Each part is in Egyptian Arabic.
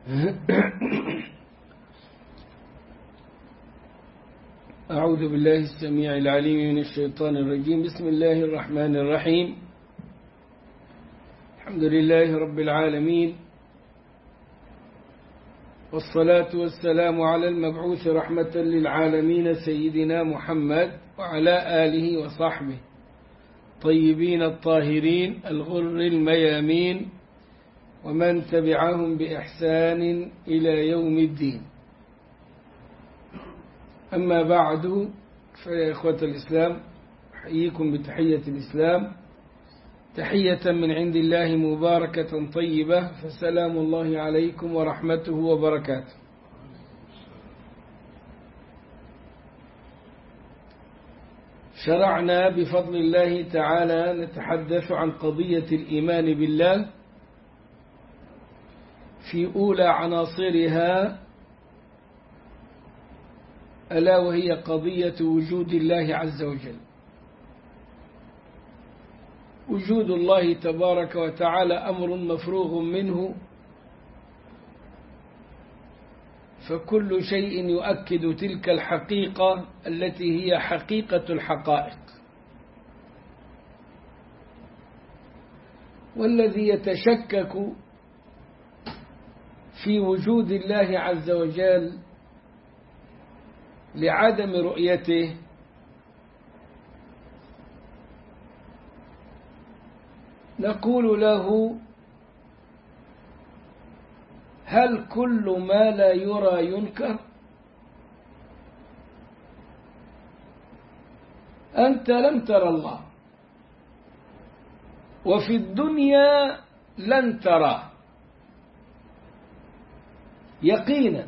أعوذ بالله السميع العليم من الشيطان الرجيم بسم الله الرحمن الرحيم الحمد لله رب العالمين والصلاة والسلام على المبعوث رحمة للعالمين سيدنا محمد وعلى آله وصحبه طيبين الطاهرين الغر الميامين ومن تبعهم بإحسان إلى يوم الدين أما بعد فيا إخوة الإسلام أحييكم بتحية الإسلام تحية من عند الله مباركة طيبة فسلام الله عليكم ورحمته وبركاته شرعنا بفضل الله تعالى نتحدث عن قضية الإيمان بالله في أولى عناصرها ألا وهي قضية وجود الله عز وجل وجود الله تبارك وتعالى أمر مفروغ منه فكل شيء يؤكد تلك الحقيقة التي هي حقيقة الحقائق والذي يتشكك في وجود الله عز وجل لعدم رؤيته نقول له هل كل ما لا يرى ينكر أنت لم ترى الله وفي الدنيا لن تراه يقينا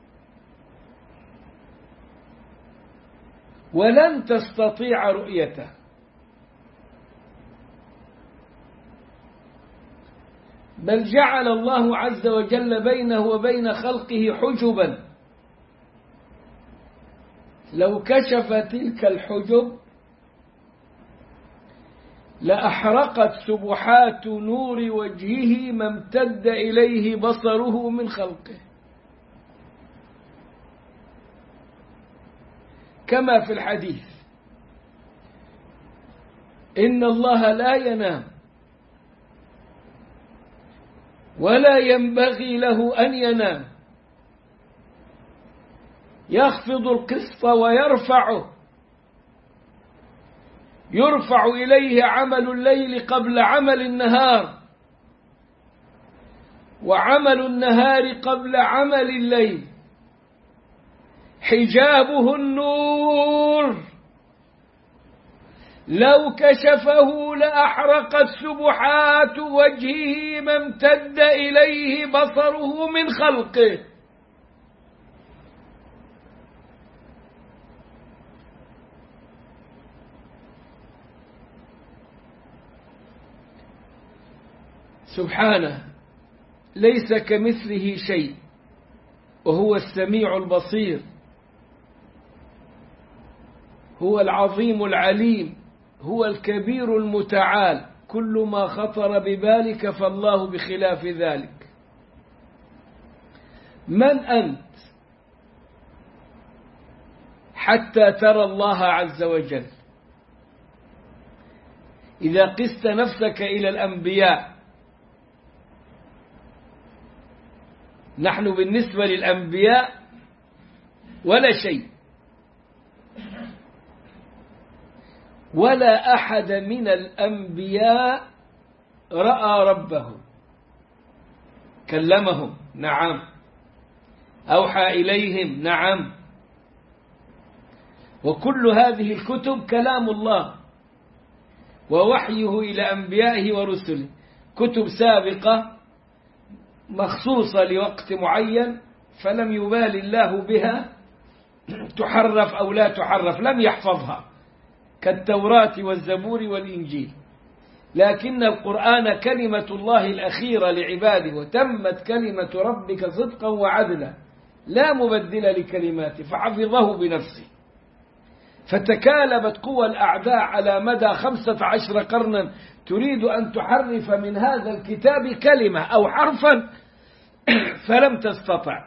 ولن تستطيع رؤيته بل جعل الله عز وجل بينه وبين خلقه حجبا لو كشف تلك الحجب لأحرقت سبحات نور وجهه ما امتد إليه بصره من خلقه كما في الحديث إن الله لا ينام ولا ينبغي له أن ينام يخفض القسط ويرفعه يرفع إليه عمل الليل قبل عمل النهار وعمل النهار قبل عمل الليل حجابه النور لو كشفه لأحرقت سبحات وجهه ما امتد إليه بصره من خلقه سبحانه ليس كمثله شيء وهو السميع البصير هو العظيم العليم هو الكبير المتعال كل ما خطر ببالك فالله بخلاف ذلك من أنت حتى ترى الله عز وجل إذا قست نفسك إلى الأنبياء نحن بالنسبة للأنبياء ولا شيء ولا أحد من الأنبياء رأى ربه كلمهم نعم أوحى إليهم نعم وكل هذه الكتب كلام الله ووحيه إلى أنبيائه ورسله كتب سابقة مخصوصة لوقت معين فلم يبال الله بها تحرف أو لا تحرف لم يحفظها كالتوراة والزبور والإنجيل لكن القرآن كلمة الله الأخيرة لعباده وتمت كلمة ربك صدقا وعدلا لا مبدل لكلماته فحفظه بنفسه فتكالبت قوى الأعداء على مدى خمسة عشر قرنا تريد أن تحرف من هذا الكتاب كلمة أو حرفا فلم تستطع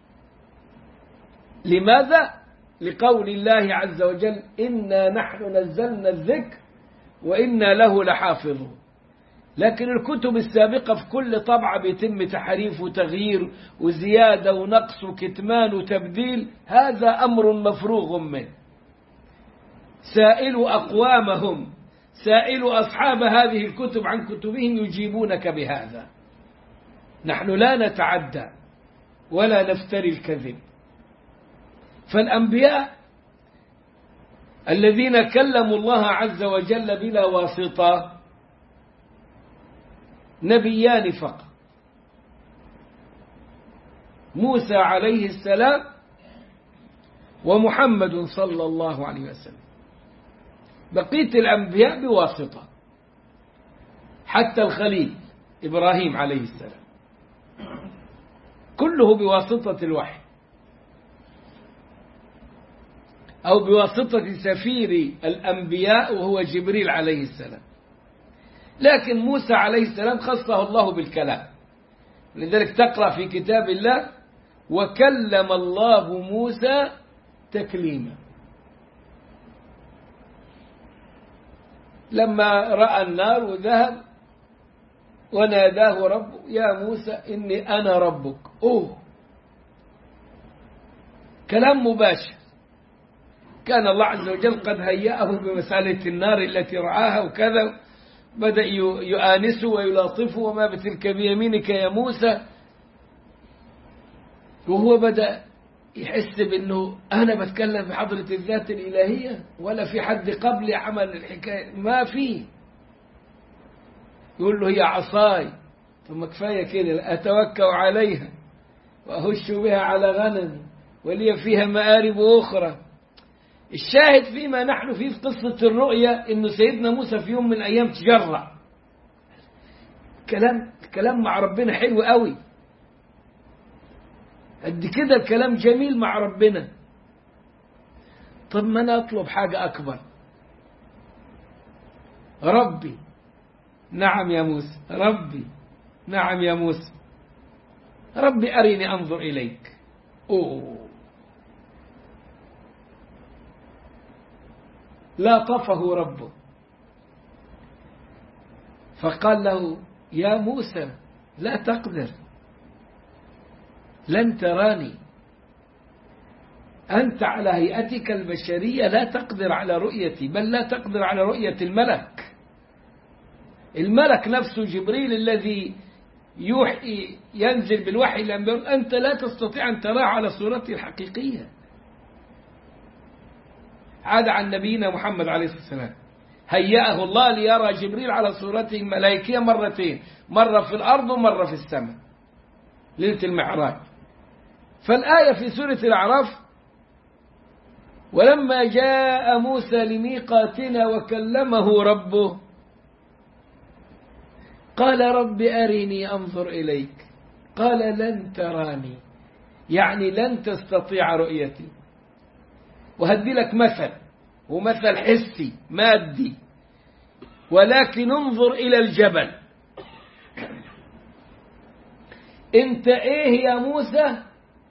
لماذا؟ لقول الله عز وجل إنا نحن نزلنا الذكر وإنا له لحافظون لكن الكتب السابقة في كل طبعة بيتم تحريف وتغيير وزيادة ونقص وكتمان وتبديل هذا أمر مفروغ منه سائلوا أقوامهم سائلوا أصحاب هذه الكتب عن كتبهم يجيبونك بهذا نحن لا نتعدى ولا نفتري الكذب فالأنبياء الذين كلموا الله عز وجل بلا واسطة نبيان فقط موسى عليه السلام ومحمد صلى الله عليه وسلم بقية الأنبياء بواسطة حتى الخليل إبراهيم عليه السلام كله بواسطة الوحي أو بواسطة سفير الأنبياء وهو جبريل عليه السلام لكن موسى عليه السلام خصه الله بالكلام لذلك تقرأ في كتاب الله وكلم الله موسى تكليما لما رأى النار وذهب وناداه ربه يا موسى إني أنا ربك أوه كلام مباشر كان الله عز وجل قد هيأه بمسألة النار التي رعاها وكذا بدأ يؤانسه ويلاطفه وما بتلك بيمينك يا موسى وهو بدأ يحس بأنه أنا بتكلم في حضرة الذات الإلهية ولا في حد قبلي عمل الحكاية ما في يقول له هي عصاي ثم كفاية كده أتوكل عليها وأهش بها على غنم ولي فيها مآرب أخرى الشاهد فيما نحن فيه في قصة الرؤيا إنه سيدنا موسى في يوم من الأيام تجرع كلام كلام مع ربنا حلو قوي قد كده الكلام جميل مع ربنا طب ما أنا أطلب حاجة أكبر ربي نعم يا موسى ربي نعم يا موسى ربي أريني أنظر إليك أوه لا طفه ربه فقال له يا موسى لا تقدر لن تراني أنت على هيئتك البشرية لا تقدر على رؤيتي بل لا تقدر على رؤية الملك الملك نفسه جبريل الذي يوحي ينزل بالوحي الأنبياء أنت لا تستطيع أن تراه على صورته الحقيقية عاد عن نبينا محمد عليه الصلاة والسلام هيأه الله ليرى جبريل على صورته الملائكية مرتين مرة في الأرض ومرة في السماء ليلة المعراج فالآية في سورة الأعراف ولما جاء موسى لميقاتنا وكلمه ربه قال رب أرني أنظر إليك قال لن تراني يعني لن تستطيع رؤيتي وهدي لك مثل ومثل حسي مادي ولكن انظر إلى الجبل انت ايه يا موسى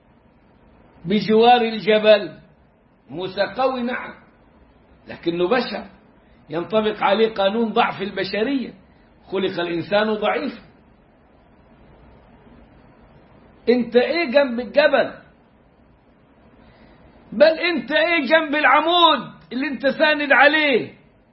بجوار الجبل موسى قوي نعم لكنه بشر ينطبق عليه قانون ضعف البشرية خلق الإنسان ضعيف انت ايه جنب الجبل بل انت ايه جنب العمود اللي انت ساند عليه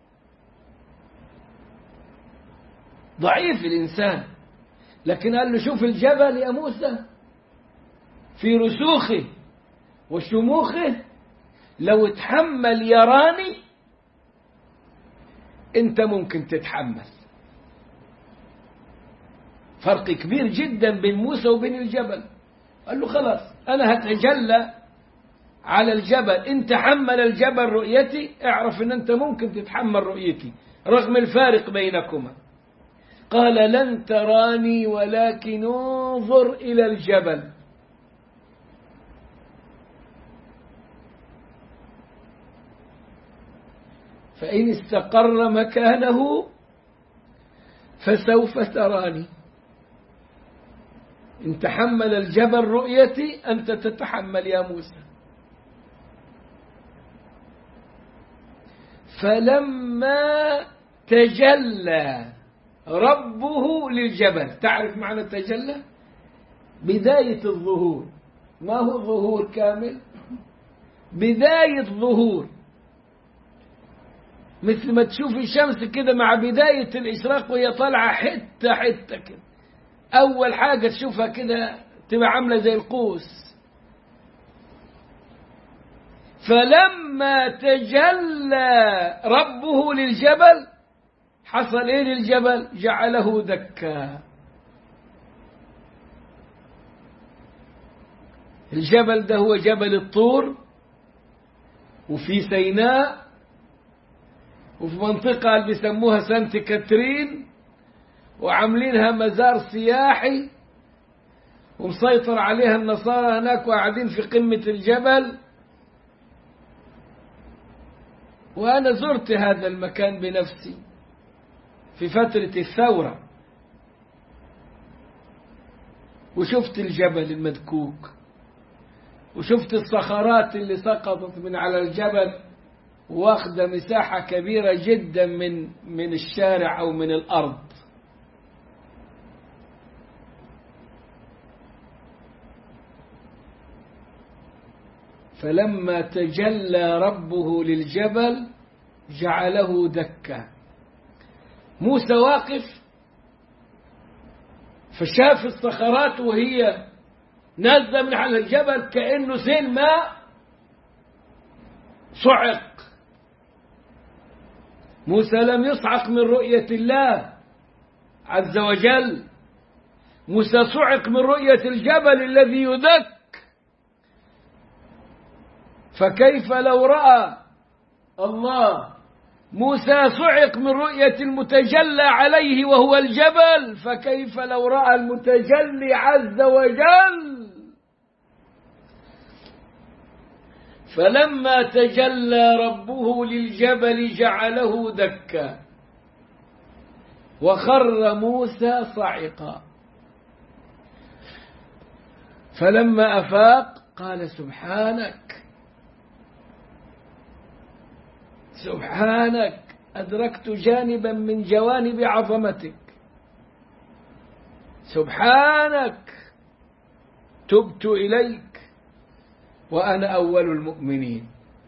ضعيف الإنسان لكن قال له شوف الجبل يا موسى في رسوخه وشموخه لو تحمل يراني انت ممكن تتحمل فرق كبير جدا بين موسى وبين الجبل قال له خلاص انا هتجلى على الجبل ان تحمل الجبل رؤيتي اعرف ان انت ممكن تتحمل رؤيتي رغم الفارق بينكما قال لن تراني ولكن انظر الى الجبل فإن استقر مكانه فسوف تراني إن تحمل الجبل رؤيتي أنت تتحمل يا موسى فلما تجلى ربه للجبل تعرف معنى تجلى بداية الظهور ما هو ظهور كامل بداية ظهور مثل ما تشوف الشمس كده مع بداية الإشراق وهي طالعة حتة حتة كده أول حاجة تشوفها كده تبقى عاملة زي القوس فلما تجلى ربه للجبل حصل ايه للجبل جعله دكا الجبل ده هو جبل الطور وفي سيناء وفي منطقة اللي بيسموها سانت كاترين وعاملينها مزار سياحي ومسيطر عليها النصارى هناك وقاعدين في قمة الجبل وأنا زرت هذا المكان بنفسي في فترة الثورة وشفت الجبل المدكوك وشفت الصخرات اللي سقطت من على الجبل واخدة مساحة كبيرة جدا من من الشارع أو من الأرض فلما تجلى ربه للجبل جعله دكا موسى واقف فشاف الصخرات وهي نازله من على الجبل كانه سيل ماء صعق موسى لم يصعق من رؤيه الله عز وجل موسى صعق من رؤيه الجبل الذي يدك فكيف لو راى الله موسى صعق من رؤية المتجلى عليه وهو الجبل فكيف لو رأى المتجلي عز وجل فلما تجلى ربه للجبل جعله دكا وخر موسى صعقا فلما أفاق قال سبحانك سبحانك أدركت جانبا من جوانب عظمتك سبحانك تبت إليك وأنا أول المؤمنين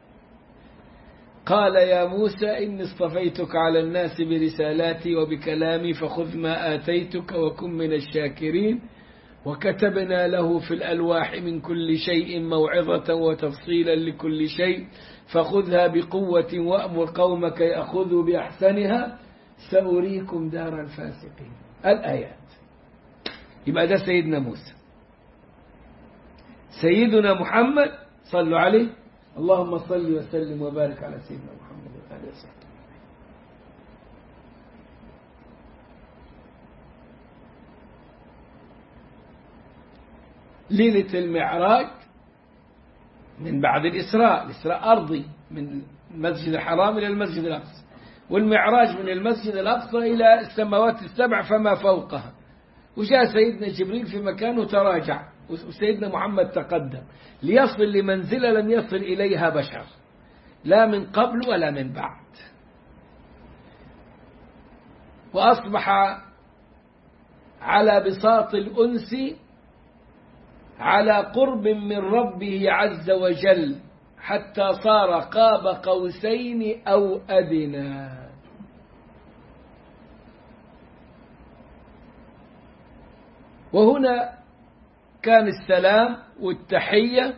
قال يا موسى إني اصطفيتك على الناس برسالاتي وبكلامي فخذ ما آتيتك وكن من الشاكرين وكتبنا له في الألواح من كل شيء موعظة وتفصيلا لكل شيء فخذها بقوة وأمر قومك يأخذوا بأحسنها سأريكم دار الفاسقين الآيات يبقى ده سيدنا موسى سيدنا محمد صلوا عليه اللهم صل وسلم وبارك على سيدنا محمد وآله وصحبه ليلة المعراج من بعد الإسراء الإسراء أرضي من المسجد الحرام إلى المسجد الأقصى والمعراج من المسجد الأقصى إلى السماوات السبع فما فوقها وجاء سيدنا جبريل في مكانه تراجع وسيدنا محمد تقدم ليصل لمنزلة لم يصل إليها بشر لا من قبل ولا من بعد وأصبح على بساط الأنس على قرب من ربه عز وجل حتى صار قاب قوسين أو أدنى وهنا كان السلام والتحية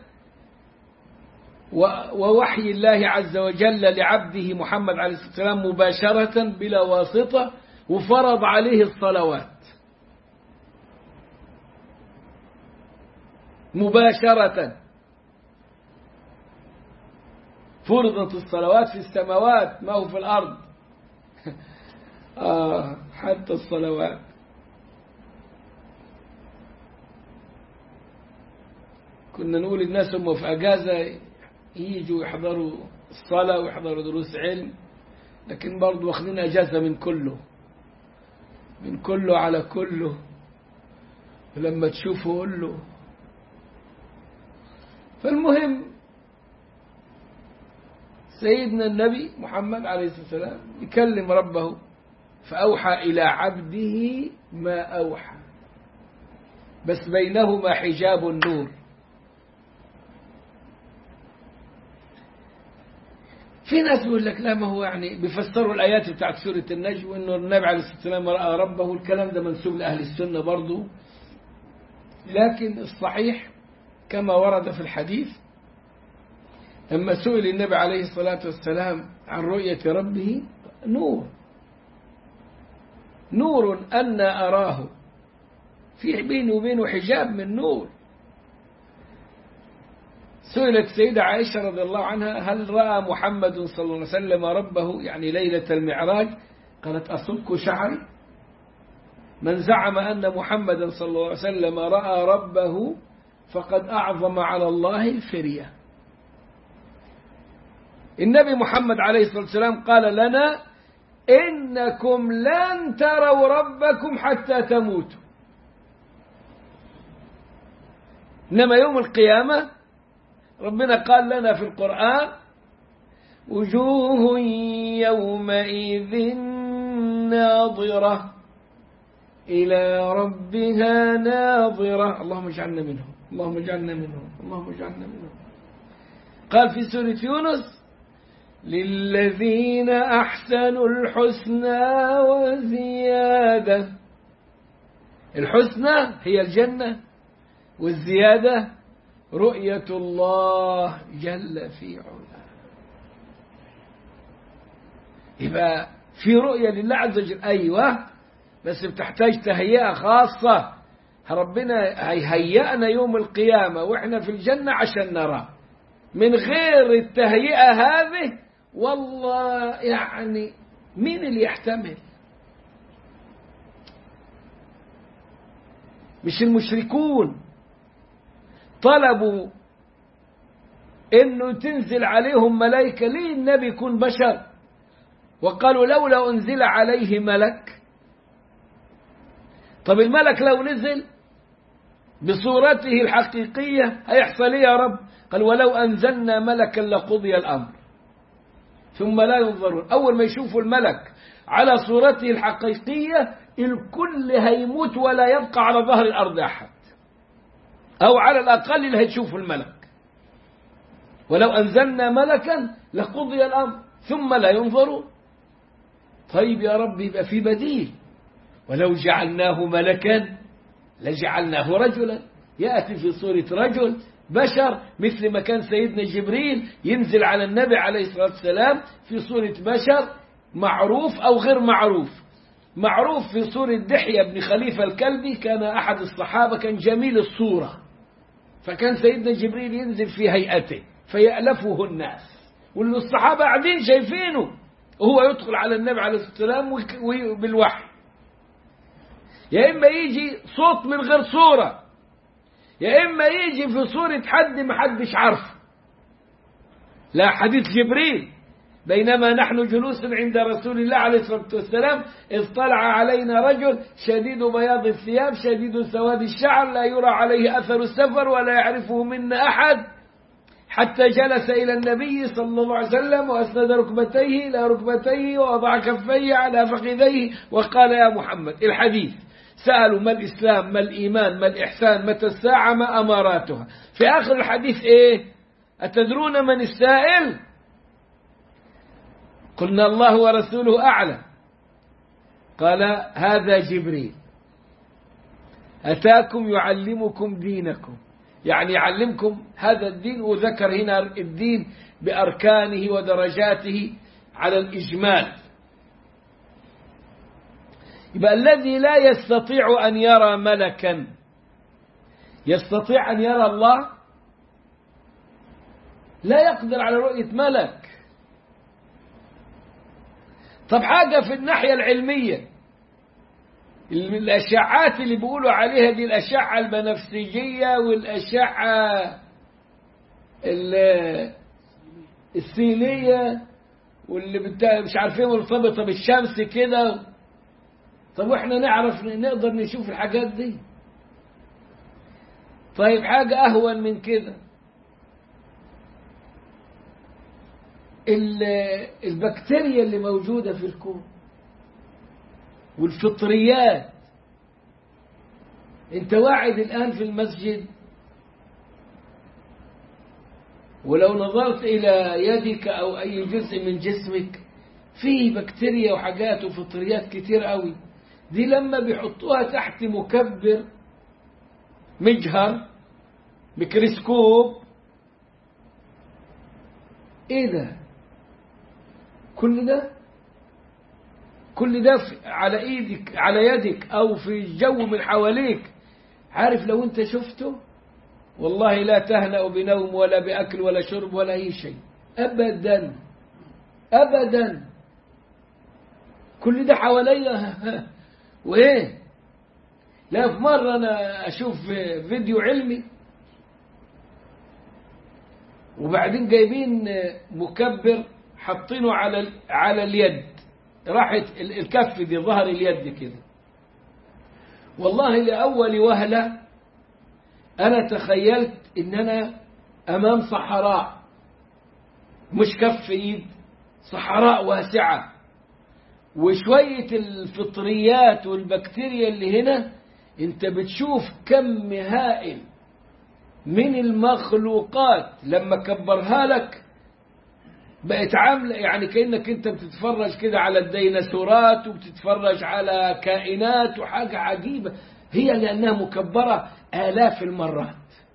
ووحي الله عز وجل لعبده محمد عليه الصلاة والسلام مباشرة بلا واسطة وفرض عليه الصلوات مباشرة فرضت الصلوات في السماوات ما هو في الأرض آه حتى الصلوات كنا نقول الناس هم في أجازة يجوا يحضروا الصلاة ويحضروا دروس علم لكن برضو واخدين أجازة من كله من كله على كله لما تشوفه قول له فالمهم سيدنا النبي محمد عليه الصلاة والسلام يكلم ربه فأوحى إلى عبده ما أوحى بس بينهما حجاب النور في ناس بيقول لك لا ما هو يعني بيفسروا الآيات بتاعت سورة النجم وإنه النبي عليه الصلاة والسلام رأى ربه الكلام ده منسوب لأهل السنة برضه لكن الصحيح كما ورد في الحديث لما سئل النبي عليه الصلاة والسلام عن رؤية ربه نور نور أن أراه في بيني وبينه حجاب من نور سئلت سيدة عائشة رضي الله عنها هل رأى محمد صلى الله عليه وسلم ربه يعني ليلة المعراج قالت أصك شعري من زعم أن محمدا صلى الله عليه وسلم رأى ربه فقد أعظم على الله الفرية النبي محمد عليه الصلاة والسلام قال لنا إنكم لن تروا ربكم حتى تموتوا إنما يوم القيامة ربنا قال لنا في القرآن وجوه يومئذ ناظرة إلى ربها ناظرة اللهم اجعلنا منهم اللهم اجعلنا منهم اللهم اجعلنا منهم قال في سورة يونس للذين أحسنوا الحسنى وزيادة الحسنى هي الجنة والزيادة رؤية الله جل في علاه يبقى في رؤية لله عز وجل أيوة بس بتحتاج تهيئة خاصة ربنا هيهيئنا يوم القيامة وإحنا في الجنة عشان نرى من غير التهيئة هذه والله يعني مين اللي يحتمل مش المشركون طلبوا انه تنزل عليهم ملائكه ليه النبي يكون بشر وقالوا لولا انزل عليه ملك طب الملك لو نزل بصورته الحقيقيه هيحصل ايه يا رب قال ولو انزلنا ملكا لقضي الامر ثم لا ينظرون اول ما يشوفوا الملك على صورته الحقيقيه الكل هيموت ولا يبقى على ظهر الارض احد أو على الأقل اللي هتشوفوا الملك ولو أنزلنا ملكا لقضي الأمر ثم لا ينظرون طيب يا رب يبقى في بديل ولو جعلناه ملكا لجعلناه رجلا يأتي في صورة رجل بشر مثل ما كان سيدنا جبريل ينزل على النبي عليه الصلاة والسلام في صورة بشر معروف أو غير معروف معروف في صورة دحية بن خليفة الكلبي كان أحد الصحابة كان جميل الصورة فكان سيدنا جبريل ينزل في هيئته فيألفه الناس والصحابة قاعدين شايفينه وهو يدخل على النبي عليه الصلاة والسلام بالوحي يا إما يجي صوت من غير صورة يا إما يجي في صورة حد ما حدش عارفه لا حديث جبريل بينما نحن جلوس عند رسول الله عليه الصلاة والسلام إذ طلع علينا رجل شديد بياض الثياب شديد سواد الشعر لا يرى عليه أثر السفر ولا يعرفه منا أحد حتى جلس إلى النبي صلى الله عليه وسلم وأسند ركبتيه إلى ركبتيه ووضع كفيه على فخذيه وقال يا محمد الحديث سألوا ما الإسلام ما الإيمان ما الإحسان متى الساعة ما أماراتها في آخر الحديث إيه أتدرون من السائل قلنا الله ورسوله أعلم قال هذا جبريل أتاكم يعلمكم دينكم يعني يعلمكم هذا الدين وذكر هنا الدين بأركانه ودرجاته على الإجمال يبقى الذي لا يستطيع أن يرى ملكا يستطيع أن يرى الله لا يقدر على رؤية ملك طب حاجة في الناحية العلمية الأشعات اللي بيقولوا عليها دي الأشعة البنفسجية والأشعة السينية واللي بتا... مش عارفين مرتبطة بالشمس كده طب واحنا نعرف نقدر نشوف الحاجات دي طيب حاجة أهون من كده البكتيريا اللي موجودة في الكون والفطريات انت واعد الآن في المسجد ولو نظرت إلى يدك أو أي جزء من جسمك فيه بكتيريا وحاجات وفطريات كتير قوي دي لما بيحطوها تحت مكبر مجهر ميكروسكوب ايه ده كل ده كل ده على ايدك على يدك او في الجو من حواليك عارف لو انت شفته والله لا تهنأ بنوم ولا بأكل ولا شرب ولا أي شيء أبدا أبدا كل ده حواليا وإيه لا في مرة أنا أشوف فيديو علمي وبعدين جايبين مكبر حاطينه على على اليد راحت الكف دي ظهر اليد كده والله لأول وهلة أنا تخيلت إن أنا أمام صحراء مش كف إيد صحراء واسعة وشوية الفطريات والبكتيريا اللي هنا أنت بتشوف كم هائل من المخلوقات لما كبرها لك بقت عاملة يعني كأنك أنت بتتفرج كده على الديناصورات وبتتفرج على كائنات وحاجة عجيبة هي لأنها مكبرة آلاف المرات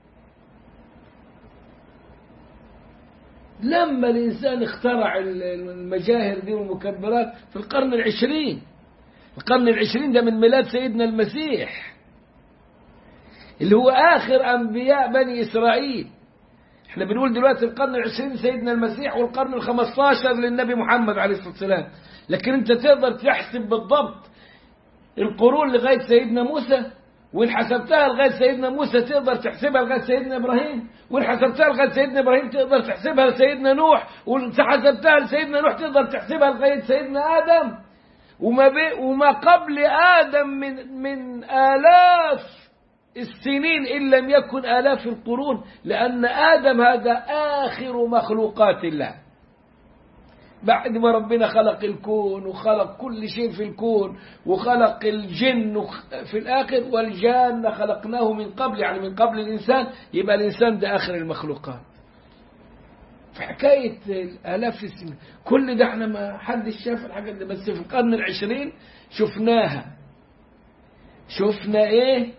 لما الإنسان اخترع المجاهر دي والمكبرات في القرن العشرين القرن العشرين ده من ميلاد سيدنا المسيح اللي هو آخر أنبياء بني إسرائيل احنا بنقول دلوقتي القرن العشرين سيدنا المسيح والقرن الخمستاشر للنبي محمد عليه الصلاة والسلام لكن انت تقدر تحسب بالضبط القرون لغاية سيدنا موسى وإن حسبتها لغاية سيدنا موسى تقدر تحسبها لغاية سيدنا إبراهيم وإن حسبتها لغاية سيدنا إبراهيم تقدر تحسبها لسيدنا نوح وإن حسبتها لسيدنا نوح تقدر تحسبها لغاية سيدنا آدم وما, بي وما قبل آدم من من آلاف السنين إن لم يكن آلاف القرون لأن آدم هذا آخر مخلوقات الله بعد ما ربنا خلق الكون وخلق كل شيء في الكون وخلق الجن في الآخر والجان خلقناه من قبل يعني من قبل الإنسان يبقى الإنسان ده آخر المخلوقات في حكاية آلاف السنين كل ده احنا ما حدش شاف الحاجات دي بس في القرن العشرين شفناها شفنا ايه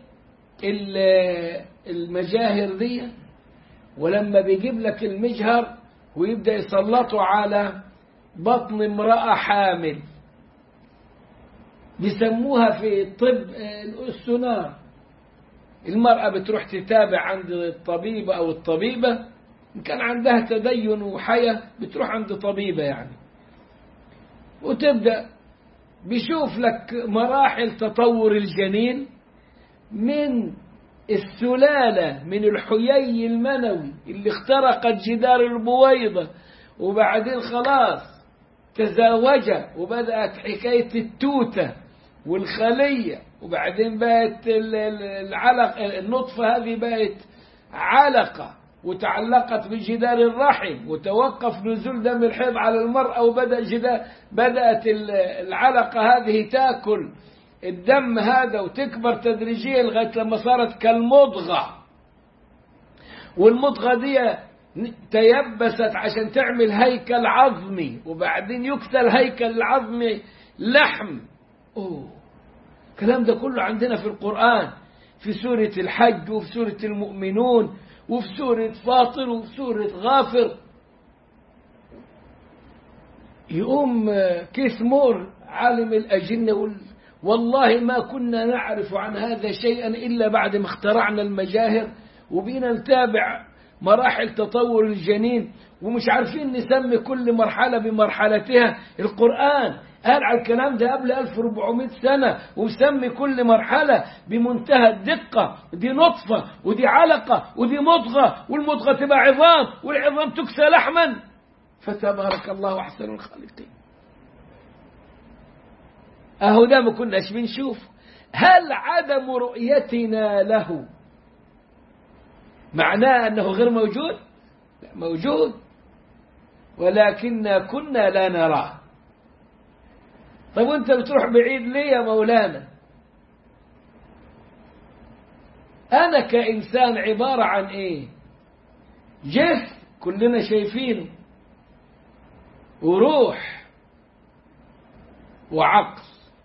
المجاهر دي ولما بيجيب لك المجهر ويبدأ يسلطه على بطن امرأة حامل بيسموها في الطب السونار المرأة بتروح تتابع عند الطبيبة أو الطبيبة إن كان عندها تدين وحياة بتروح عند طبيبة يعني وتبدأ بيشوف لك مراحل تطور الجنين من السلالة من الحيي المنوي اللي اخترقت جدار البويضة وبعدين خلاص تزاوج وبدأت حكاية التوتة والخلية وبعدين بقت العلق النطفة هذه بقت علقة وتعلقت بجدار الرحم وتوقف نزول دم الحيض على المرأة وبدأ جدار بدأت العلقة هذه تأكل الدم هذا وتكبر تدريجيا لغاية لما صارت كالمضغة والمضغة دي تيبست عشان تعمل هيكل عظمي وبعدين يكسى الهيكل العظمي لحم أوه. الكلام ده كله عندنا في القرآن في سورة الحج وفي سورة المؤمنون وفي سورة فاطر وفي سورة غافر يقوم كيث مور عالم الأجنة يقول والله ما كنا نعرف عن هذا شيئا إلا بعد ما اخترعنا المجاهر وبينا نتابع مراحل تطور الجنين ومش عارفين نسمي كل مرحلة بمرحلتها القرآن قال على الكلام ده قبل 1400 سنة وسمي كل مرحلة بمنتهى الدقة دي نطفة ودي علقة ودي مضغة والمضغة تبقى عظام والعظام تكسى لحما فتبارك الله أحسن الخالقين أهو ده ما كناش بنشوف هل عدم رؤيتنا له معناه أنه غير موجود لا موجود ولكن كنا لا نراه طيب وانت بتروح بعيد ليه يا مولانا أنا كإنسان عبارة عن إيه جسم كلنا شايفينه وروح وعقل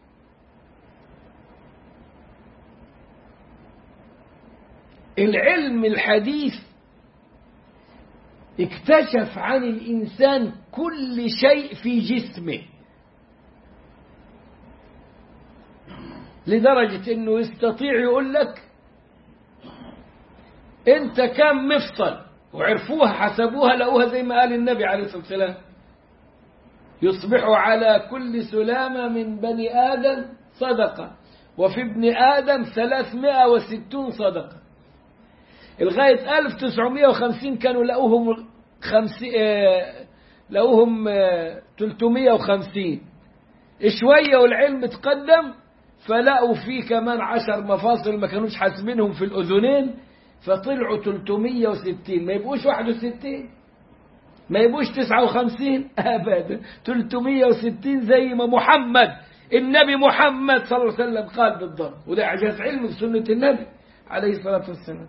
العلم الحديث اكتشف عن الإنسان كل شيء في جسمه لدرجة أنه يستطيع يقول لك أنت كم مفصل وعرفوها حسبوها لقوها زي ما قال النبي عليه الصلاة والسلام يصبح على كل سلامة من بني آدم صدقة وفي ابن آدم ثلاثمائة وستون صدقة لغاية 1950 كانوا لقوهم خمسي آه لقوهم آه 350 شوية والعلم تقدم فلقوا فيه كمان عشر مفاصل ما كانوش حاسبينهم في الأذنين فطلعوا 360 ما يبقوش 61 ما يبقوش 59 أبدا 360 زي ما محمد النبي محمد صلى الله عليه وسلم قال بالضبط وده إعجاز علم بسنة النبي عليه الصلاة والسلام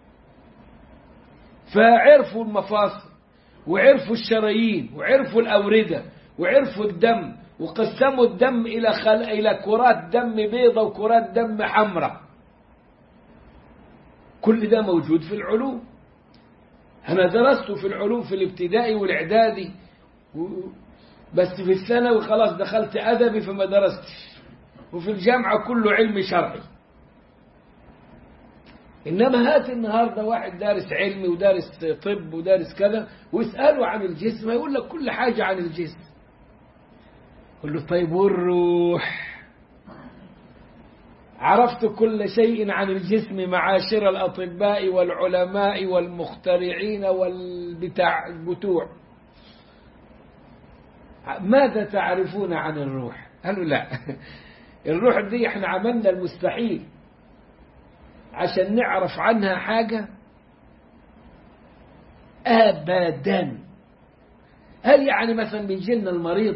فعرفوا المفاصل وعرفوا الشرايين وعرفوا الأوردة وعرفوا الدم وقسموا الدم إلى خل... إلى كرات دم بيضة وكرات دم حمراء كل ده موجود في العلوم أنا درست في العلوم في الابتدائي والإعدادي و... بس في الثانوي خلاص دخلت أدبي فما درستش وفي الجامعة كله علم شرعي إنما هات النهاردة واحد دارس علمي ودارس طب ودارس كذا واسأله عن الجسم يقول لك كل حاجة عن الجسم قل له طيب والروح عرفت كل شيء عن الجسم معاشر الأطباء والعلماء والمخترعين والبتاع البتوع ماذا تعرفون عن الروح قالوا لا الروح دي احنا عملنا المستحيل عشان نعرف عنها حاجة أبدا هل يعني مثلا بيجي لنا المريض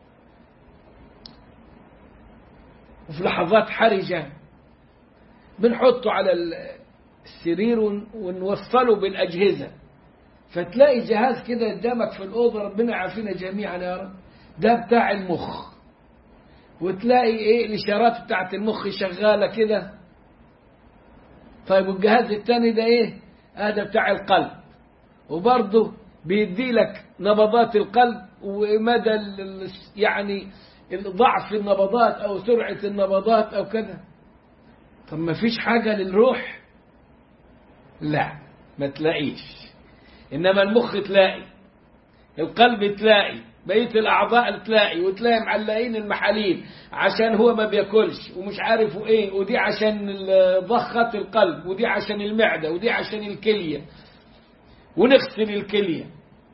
وفي لحظات حرجة بنحطه على السرير ونوصله بالأجهزة فتلاقي جهاز كده قدامك في الأوضة ربنا يعافينا جميعا يا رب ده بتاع المخ وتلاقي ايه الإشارات بتاعت المخ شغالة كده طيب والجهاز الثاني ده ايه هذا بتاع القلب وبرضه بيدي لك نبضات القلب ومدى يعني ضعف النبضات او سرعة النبضات او كذا طب ما فيش حاجة للروح لا ما تلاقيش انما المخ تلاقي القلب تلاقي بقية الأعضاء تلاقي وتلاقي معلقين المحاليل عشان هو ما بياكلش ومش عارف ايه ودي عشان ضخة القلب ودي عشان المعدة ودي عشان الكلية ونغسل الكلية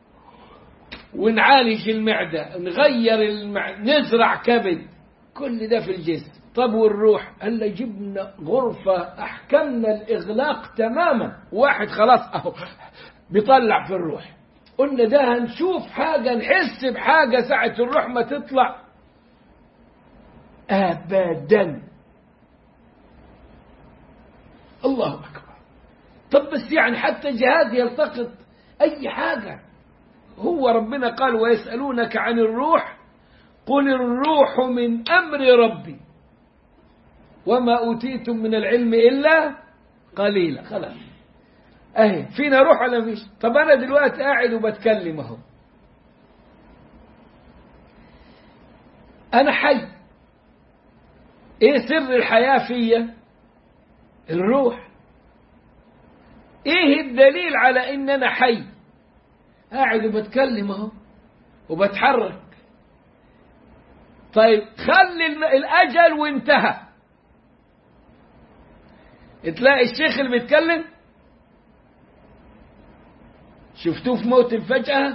ونعالج المعدة نغير المع... نزرع كبد كل ده في الجسم طب والروح قال جبنا غرفة أحكمنا الإغلاق تماما واحد خلاص أهو بيطلع في الروح قلنا ده هنشوف حاجة نحس بحاجة ساعة الروح ما تطلع أبدا الله أكبر طب بس يعني حتى جهاز يلتقط أي حاجة هو ربنا قال ويسألونك عن الروح قل الروح من أمر ربي وما أوتيتم من العلم إلا قليلا خلاص أهي فينا روح ولا فيش طب أنا دلوقتي قاعد وبتكلم أهو أنا حي إيه سر الحياة فيا الروح إيه الدليل على إن أنا حي قاعد وبتكلم أهو وبتحرك طيب خلي الأجل وانتهى تلاقي الشيخ اللي بيتكلم شفتوه في موت الفجأة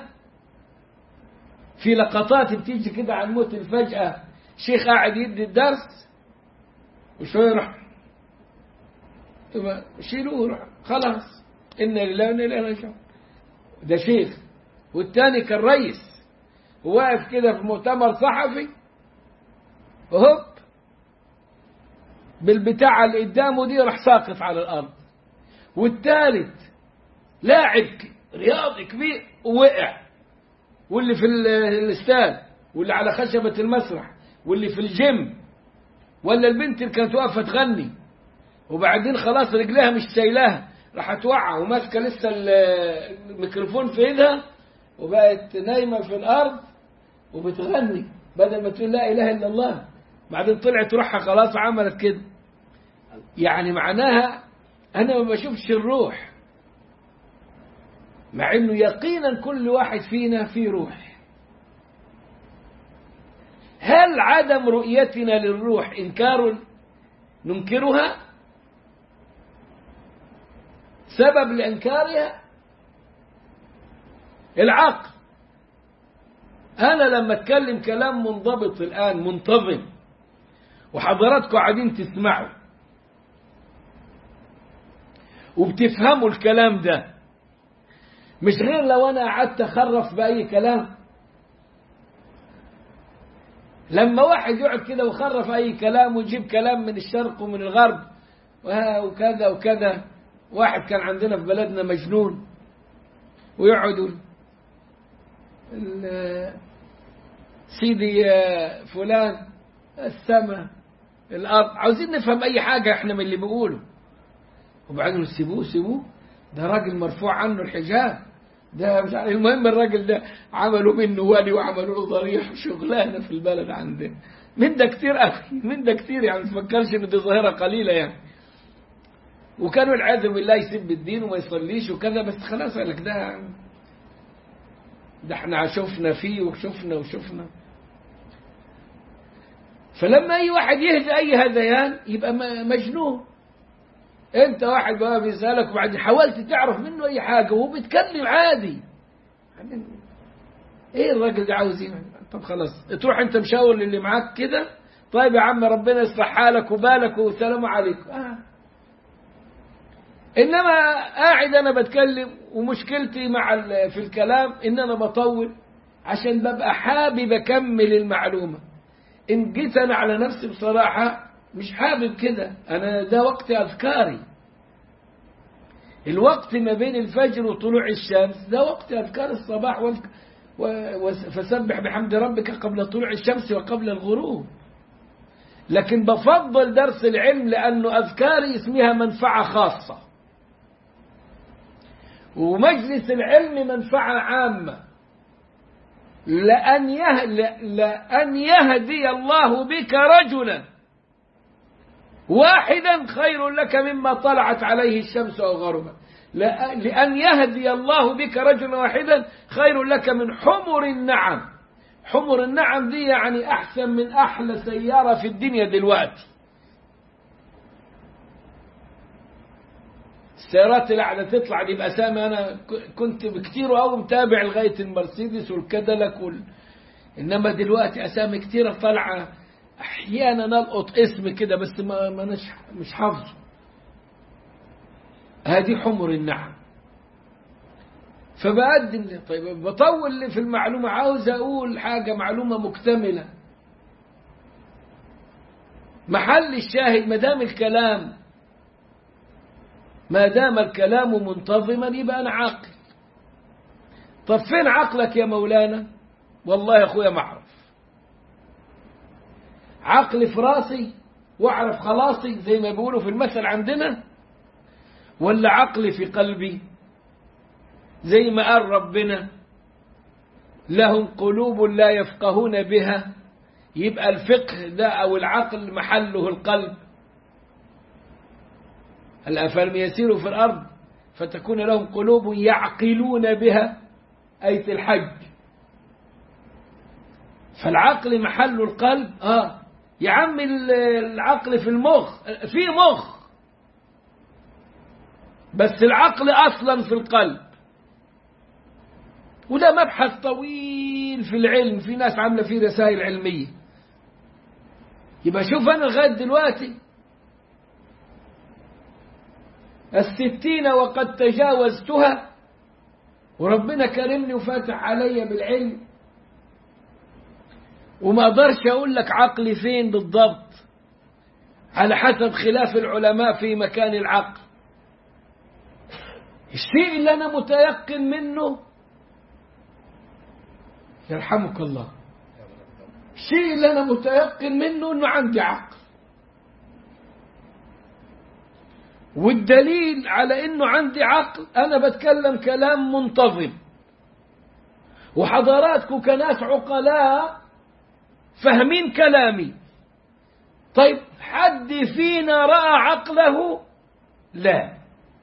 في لقطات بتيجي كده عن موت الفجأة شيخ قاعد يدي الدرس وشوية يروح شيلوه روح خلاص إن لله وإنا إليه راجعون ده شيخ والتاني كان رئيس وواقف كده في مؤتمر صحفي هوب بالبتاع اللي قدامه دي راح ساقط على الأرض والثالث لاعب رياضي كبير ووقع واللي في الاستاد واللي على خشبة المسرح واللي في الجيم ولا البنت اللي كانت واقفة تغني وبعدين خلاص رجلها مش شايلاها راحت واقعة وماسكة لسه الميكروفون في ايدها وبقت نايمة في الأرض وبتغني بدل ما تقول لا إله إلا الله بعدين طلعت روحها خلاص عملت كده يعني معناها أنا ما بشوفش الروح مع إنه يقينا كل واحد فينا فيه روح هل عدم رؤيتنا للروح إنكار ننكرها سبب لإنكارها العقل أنا لما أتكلم كلام منضبط الآن منتظم وحضراتكم قاعدين تسمعوا وبتفهموا الكلام ده مش غير لو أنا قعدت أخرف بأي كلام لما واحد يقعد كده ويخرف أي كلام ويجيب كلام من الشرق ومن الغرب وكذا وكذا واحد كان عندنا في بلدنا مجنون ويقعدوا سيدي فلان السماء الأرض عاوزين نفهم أي حاجة احنا من اللي بيقوله وبعدين سيبوه سيبوه ده راجل مرفوع عنه الحجاب ده مش عارف المهم الراجل ده عملوا منه ولي وعملوا له ضريح وشغلانه في البلد عندنا من ده كتير أخي من ده كتير يعني ما تفكرش إن دي ظاهرة قليلة يعني وكانوا والعياذ بالله يسب الدين وما يصليش وكذا بس خلاص قال لك ده ده احنا شفنا فيه وشفنا وشفنا فلما اي واحد يهدي اي هذيان يبقى مجنون انت واحد بقى بيسالك وبعدين حاولت تعرف منه اي حاجه وهو بيتكلم عادي ايه الراجل ده عاوز ايه طب خلاص تروح انت مشاور للي معاك كده طيب يا عم ربنا يصلح حالك وبالك والسلام عليكم آه. انما قاعد انا بتكلم ومشكلتي مع في الكلام ان انا بطول عشان ببقى حابب اكمل المعلومه ان جيت انا على نفسي بصراحه مش حابب كده انا ده وقت اذكاري الوقت ما بين الفجر وطلوع الشمس ده وقت اذكار الصباح وال... و... فسبح بحمد ربك قبل طلوع الشمس وقبل الغروب لكن بفضل درس العلم لانه اذكاري اسمها منفعه خاصه ومجلس العلم منفعة عامة لأن, يه... لأن يهدي الله بك رجلا واحدا خير لك مما طلعت عليه الشمس أو غربت لأن يهدي الله بك رجلا واحدا خير لك من حمر النعم حمر النعم دي يعني أحسن من أحلى سيارة في الدنيا دلوقتي السيارات اللي قاعده تطلع دي باسامي انا كنت بكتير قوي متابع لغايه المرسيدس والكاديلاك وال... انما دلوقتي اسامي كتيره طالعه احيانا القط اسم كده بس ما ماناش مش حافظه هذه حمر النعم فبقدم طيب بطول في المعلومه عاوز اقول حاجه معلومه مكتمله محل الشاهد ما دام الكلام ما دام الكلام منتظما يبقى أنا عاقل طب فين عقلك يا مولانا والله يا أخويا ما أعرف عقلي في راسي وأعرف خلاصي زي ما بيقولوا في المثل عندنا ولا عقلي في قلبي زي ما قال ربنا لهم قلوب لا يفقهون بها يبقى الفقه ده أو العقل محله القلب الأفلم يسيروا في الأرض فتكون لهم قلوب يعقلون بها أي في الحج فالعقل محل القلب آه يا عم العقل في المخ في مخ بس العقل أصلا في القلب وده مبحث طويل في العلم في ناس عاملة فيه رسائل علمية يبقى شوف أنا لغاية دلوقتي الستين وقد تجاوزتها وربنا كرمني وفاتح علي بالعلم وما اقدرش اقول لك عقلي فين بالضبط على حسب خلاف العلماء في مكان العقل الشيء اللي انا متيقن منه يرحمك الله الشيء اللي انا متيقن منه انه عندي عقل والدليل على انه عندي عقل انا بتكلم كلام منتظم وحضراتكم كناس عقلاء فاهمين كلامي طيب حد فينا راى عقله لا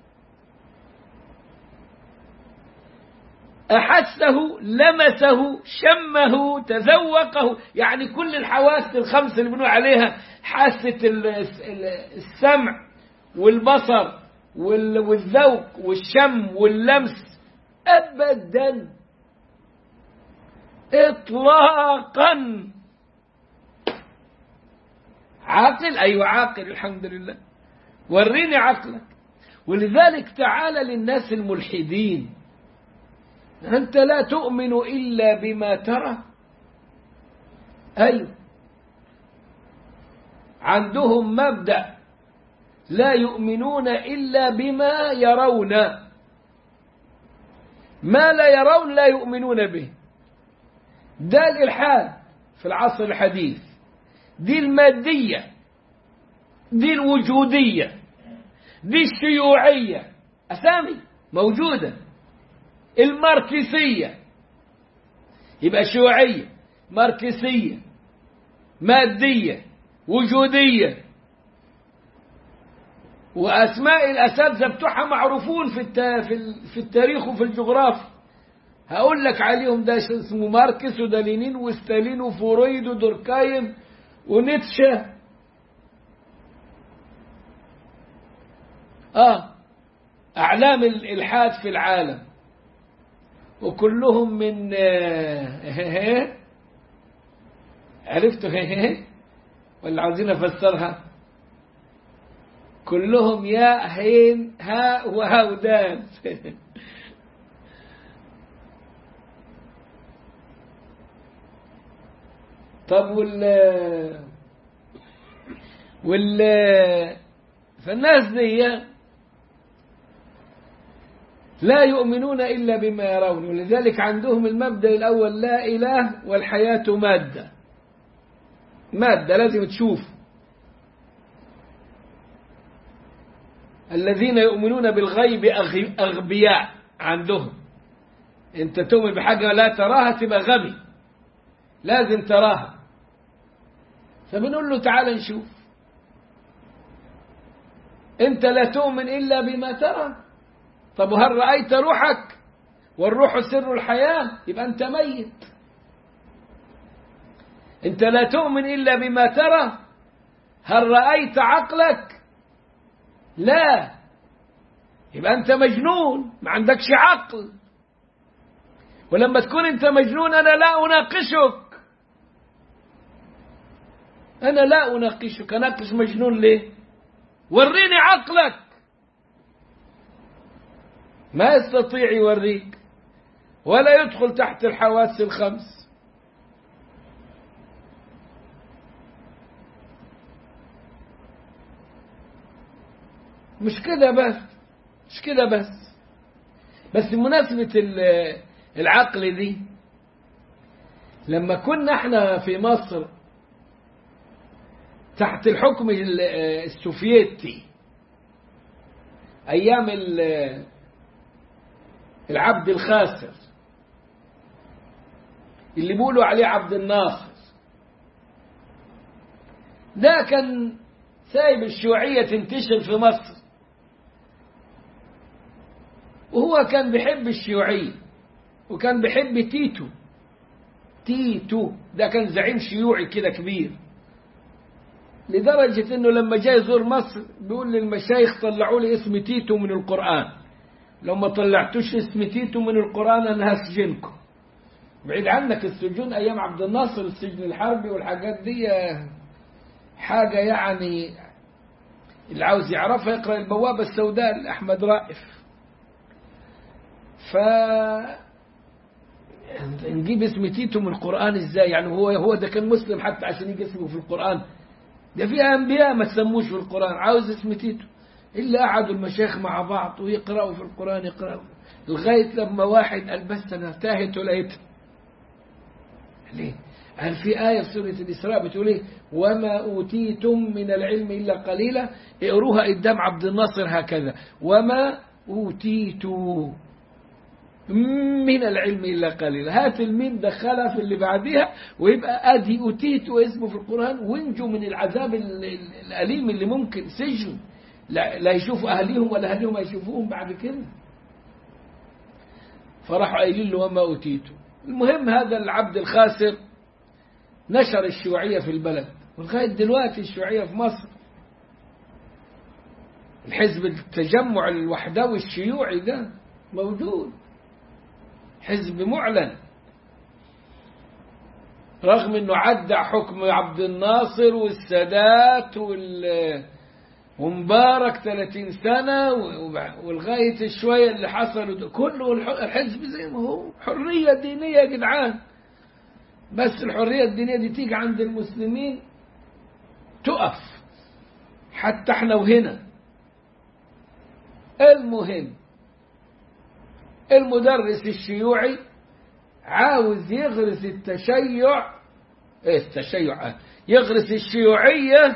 احسه لمسه شمه تذوقه يعني كل الحواس الخمس اللي بنقول عليها حاسه السمع والبصر والذوق والشم واللمس ابدا اطلاقا عاقل ايوه عاقل الحمد لله وريني عقلك ولذلك تعال للناس الملحدين انت لا تؤمن الا بما ترى ايوه عندهم مبدا لا يؤمنون إلا بما يرون ما لا يرون لا يؤمنون به ده الإلحاد في العصر الحديث دي المادية دي الوجودية دي الشيوعية أسامي موجودة الماركسية يبقى شيوعية ماركسية مادية وجودية وأسماء الأساتذة بتوعها معروفون في في التاريخ وفي الجغرافيا هقول لك عليهم ده اسمه ماركس وده لينين وستالين وفرويد ودوركايم ونيتشه اه أعلام الإلحاد في العالم وكلهم من آه عرفتوا ولا عاوزين أفسرها كلهم ياء هين هاء وهودان طب وال وال فالناس دي لا يؤمنون إلا بما يرون ولذلك عندهم المبدأ الأول لا إله والحياة مادة مادة لازم تشوف الذين يؤمنون بالغيب أغبياء عندهم انت تؤمن بحاجة لا تراها تبقى غبي لازم تراها فبنقول له تعال نشوف انت لا تؤمن إلا بما ترى طب وهل رأيت روحك والروح سر الحياة يبقى أنت ميت أنت لا تؤمن إلا بما ترى هل رأيت عقلك لا يبقى أنت مجنون ما عندكش عقل ولما تكون أنت مجنون أنا لا أناقشك أنا لا أناقشك أناقش مجنون ليه وريني عقلك ما يستطيع يوريك ولا يدخل تحت الحواس الخمس مش كده بس مش كده بس بس بمناسبة العقل دي لما كنا احنا في مصر تحت الحكم السوفيتي ايام العبد الخاسر اللي بيقولوا عليه عبد الناصر ده كان سايب الشيوعية تنتشر في مصر وهو كان بيحب الشيوعية وكان بيحب تيتو تيتو ده كان زعيم شيوعي كده كبير لدرجة انه لما جاي يزور مصر بيقول للمشايخ طلعوا لي اسم تيتو من القرآن لو ما طلعتوش اسم تيتو من القرآن أنا هسجنكم بعيد عنك السجون أيام عبد الناصر السجن الحربي والحاجات دي حاجة يعني اللي عاوز يعرفها يقرأ البوابة السوداء لأحمد رائف ف نجيب اسم تيتو من القرآن ازاي يعني هو هو ده كان مسلم حتى عشان يجي اسمه في القرآن ده في أنبياء ما تسموش في القرآن عاوز اسم تيتو إلا قعدوا المشايخ مع بعض ويقرأوا في القرآن يقرأوا لغاية لما واحد قال بس أنا تاهت ولقيت ليه؟ هل في آية في سورة الإسراء بتقول إيه؟ وما أوتيتم من العلم إلا قليلا اقروها قدام عبد الناصر هكذا وما أوتيتوا من العلم إلا قليلا هات المين دخلها في اللي بعدها ويبقى أدي أوتيتوا اسمه في القرآن وانجوا من العذاب الأليم اللي ممكن سجن لا, لا يشوفوا أهليهم ولا أهليهم يشوفوهم بعد كده فراحوا قايلين له وما أوتيتوا المهم هذا العبد الخاسر نشر الشيوعية في البلد ولغاية دلوقتي الشيوعية في مصر الحزب التجمع الوحدوي الشيوعي ده موجود حزب معلن رغم انه عدى حكم عبد الناصر والسادات وال ومبارك 30 سنة ولغاية الشوية اللي حصلوا كله الحزب زي ما هو حرية دينية يا جدعان بس الحرية الدينية دي تيجي عند المسلمين تقف حتى احنا وهنا المهم المدرس الشيوعي عاوز يغرس التشيع ايه التشيع يغرس الشيوعية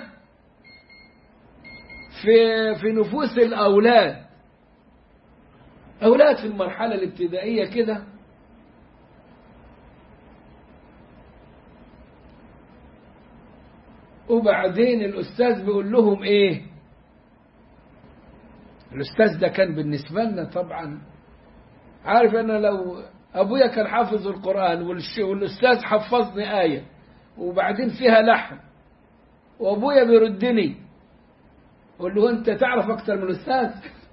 في في نفوس الأولاد أولاد في المرحلة الابتدائية كده وبعدين الأستاذ بيقول لهم إيه الأستاذ ده كان بالنسبة لنا طبعا عارف أنا لو أبويا كان حافظ القرآن والأستاذ حفظني آية وبعدين فيها لحن وأبويا بيردني أقول له أنت تعرف أكثر من الأستاذ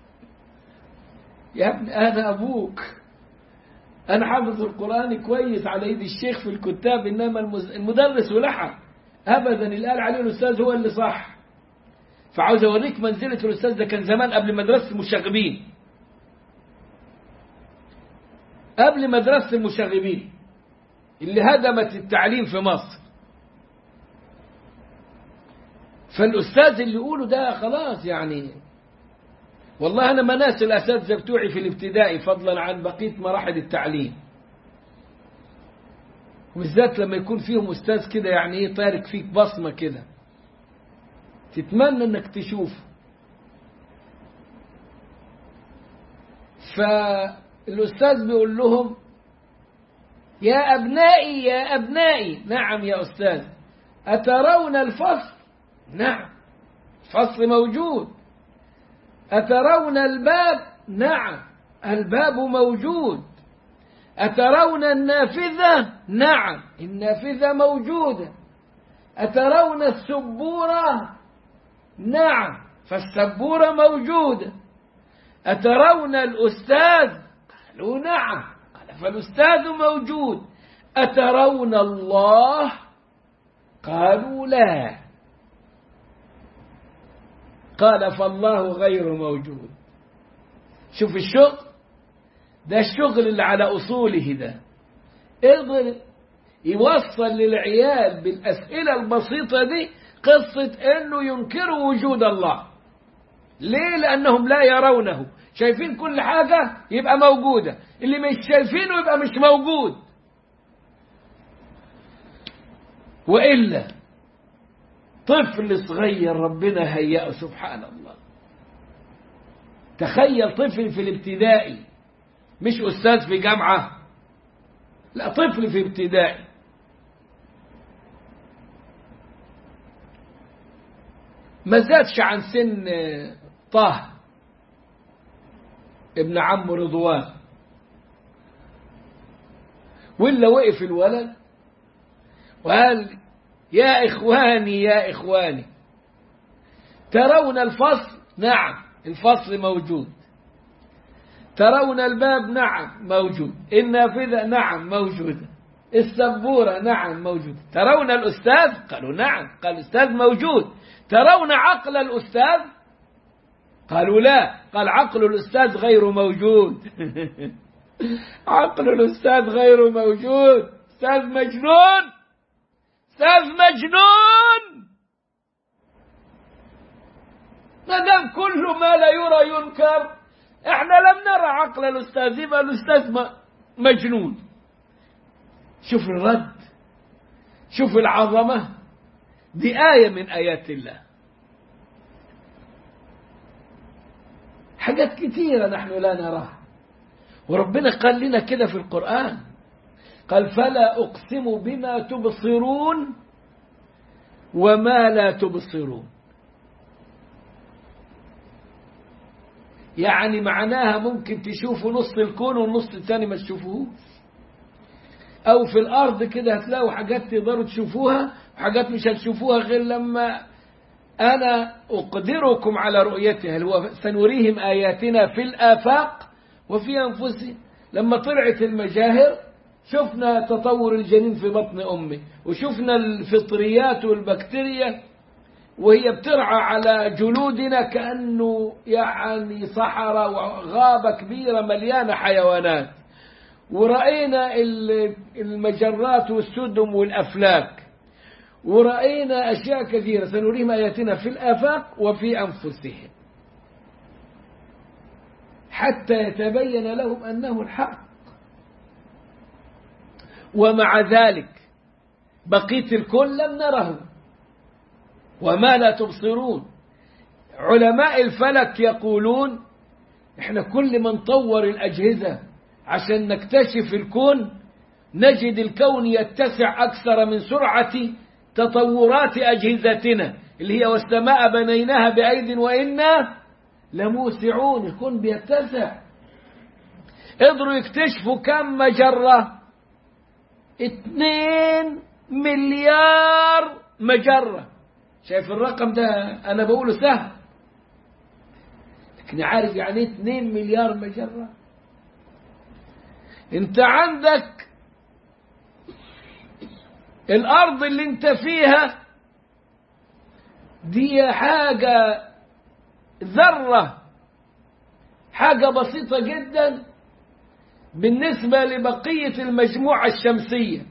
يا ابني أنا أبوك أنا حافظ القرآن كويس على إيد الشيخ في الكتاب إنما المدرس ولحن أبدا اللي قال عليه الأستاذ هو اللي صح فعاوز أوريك منزلة الأستاذ ده كان زمان قبل مدرسة المشاغبين قبل مدرسة المشاغبين اللي هدمت التعليم في مصر فالأستاذ اللي يقوله ده خلاص يعني والله أنا ما ناس الأساتذة بتوعي في الابتدائي فضلا عن بقية مراحل التعليم وبالذات لما يكون فيهم أستاذ كده يعني إيه طارق فيك بصمة كده تتمنى إنك تشوفه فالأستاذ بيقول لهم يا أبنائي يا أبنائي نعم يا أستاذ أترون الفصل نعم الفصل موجود أترون الباب نعم الباب موجود أترون النافذة نعم النافذة موجودة أترون السبورة نعم فالسبورة موجودة أترون الأستاذ قالوا نعم قال فالأستاذ موجود أترون الله قالوا لا قال فالله غير موجود شوف الشغل ده الشغل اللي على أصوله ده اقدر يوصل للعيال بالأسئلة البسيطة دي قصة أنه ينكروا وجود الله ليه لأنهم لا يرونه شايفين كل حاجة يبقى موجودة اللي مش شايفينه يبقى مش موجود وإلا طفل صغير ربنا هيئه سبحان الله تخيل طفل في الابتدائي مش أستاذ في جامعة لا طفل في ابتدائي ما زادش عن سن طه ابن عم رضوان ولا وقف الولد وقال يا إخواني يا إخواني ترون الفصل نعم الفصل موجود ترون الباب نعم موجود النافذة نعم موجودة السبورة نعم موجودة ترون الأستاذ قالوا نعم قال الأستاذ موجود ترون عقل الأستاذ قالوا لا قال عقل الأستاذ غير موجود عقل الأستاذ غير موجود أستاذ مجنون أستاذ مجنون ما دام كل ما لا يرى ينكر احنا لم نرى عقل الأستاذ يبقى الأستاذ مجنون شوف الرد شوف العظمة دي آية من آيات الله حاجات كثيرة نحن لا نراها وربنا قال لنا كده في القرآن قال فلا أقسم بما تبصرون وما لا تبصرون يعني معناها ممكن تشوفوا نص الكون والنص الثاني ما تشوفوهوش أو في الأرض كده هتلاقوا حاجات تقدروا تشوفوها وحاجات مش هتشوفوها غير لما أنا أقدركم على رؤيتها اللي هو سنريهم آياتنا في الآفاق وفي أنفسهم لما طلعت المجاهر شفنا تطور الجنين في بطن أمه وشفنا الفطريات والبكتيريا وهي بترعى على جلودنا كأنه يعني صحراء وغابة كبيرة مليانة حيوانات ورأينا المجرات والسدم والأفلاك ورأينا أشياء كثيرة سنريهم آياتنا في الآفاق وفي أنفسهم حتى يتبين لهم أنه الحق ومع ذلك بقية الكل لم نره وما لا تبصرون علماء الفلك يقولون احنا كل ما نطور الأجهزة عشان نكتشف الكون نجد الكون يتسع أكثر من سرعة تطورات أجهزتنا اللي هي والسماء بنيناها بأيد وإنا لموسعون الكون بيتسع قدروا يكتشفوا كم مجرة اتنين مليار مجرة شايف الرقم ده أنا بقوله سهل لكن عارف يعني ايه اتنين مليار مجرة انت عندك الأرض اللي انت فيها دي حاجة ذرة حاجة بسيطة جدا بالنسبة لبقية المجموعة الشمسية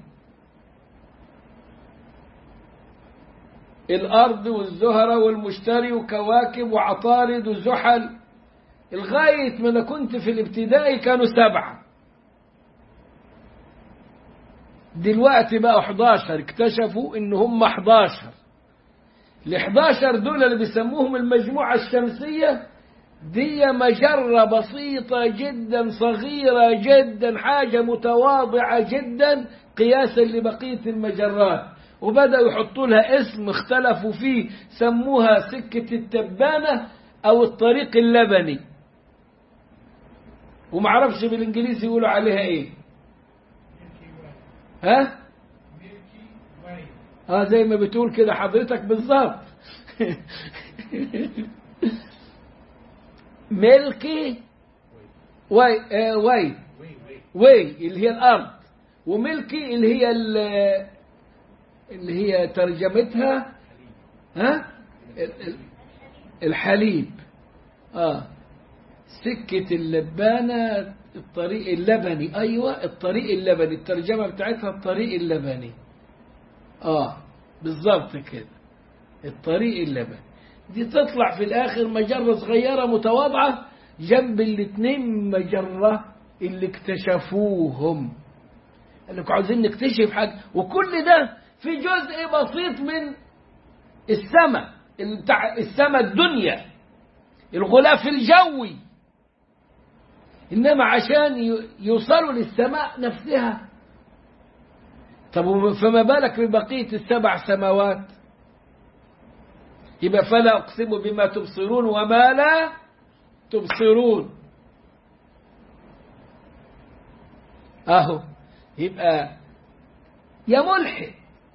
الأرض والزهرة والمشتري وكواكب وعطارد وزحل لغاية ما أنا كنت في الابتدائي كانوا سبعة دلوقتي بقى 11 اكتشفوا ان هم 11 ال 11 دول اللي بيسموهم المجموعة الشمسية دي مجرة بسيطة جدا صغيرة جدا حاجة متواضعة جدا قياسا لبقية المجرات وبدأوا يحطوا لها اسم اختلفوا فيه سموها سكة التبانة أو الطريق اللبني ومعرفش بالإنجليزي يقولوا عليها إيه ها اه زي ما بتقول كده حضرتك بالظبط ملكي واي آه واي واي اللي هي الارض وملكي اللي هي اللي هي ترجمتها ها الحليب اه سكة اللبانة الطريق اللبني أيوة الطريق اللبني الترجمة بتاعتها الطريق اللبني آه بالضبط كده الطريق اللبني دي تطلع في الآخر مجرة صغيرة متواضعة جنب الاثنين مجرة اللي اكتشفوهم انكم عاوزين نكتشف حاجة وكل ده في جزء بسيط من السماء السماء الدنيا الغلاف الجوي إنما عشان يوصلوا للسماء نفسها طب فما بالك ببقية السبع سماوات يبقى فلا أقسم بما تبصرون وما لا تبصرون أهو يبقى يا ملحد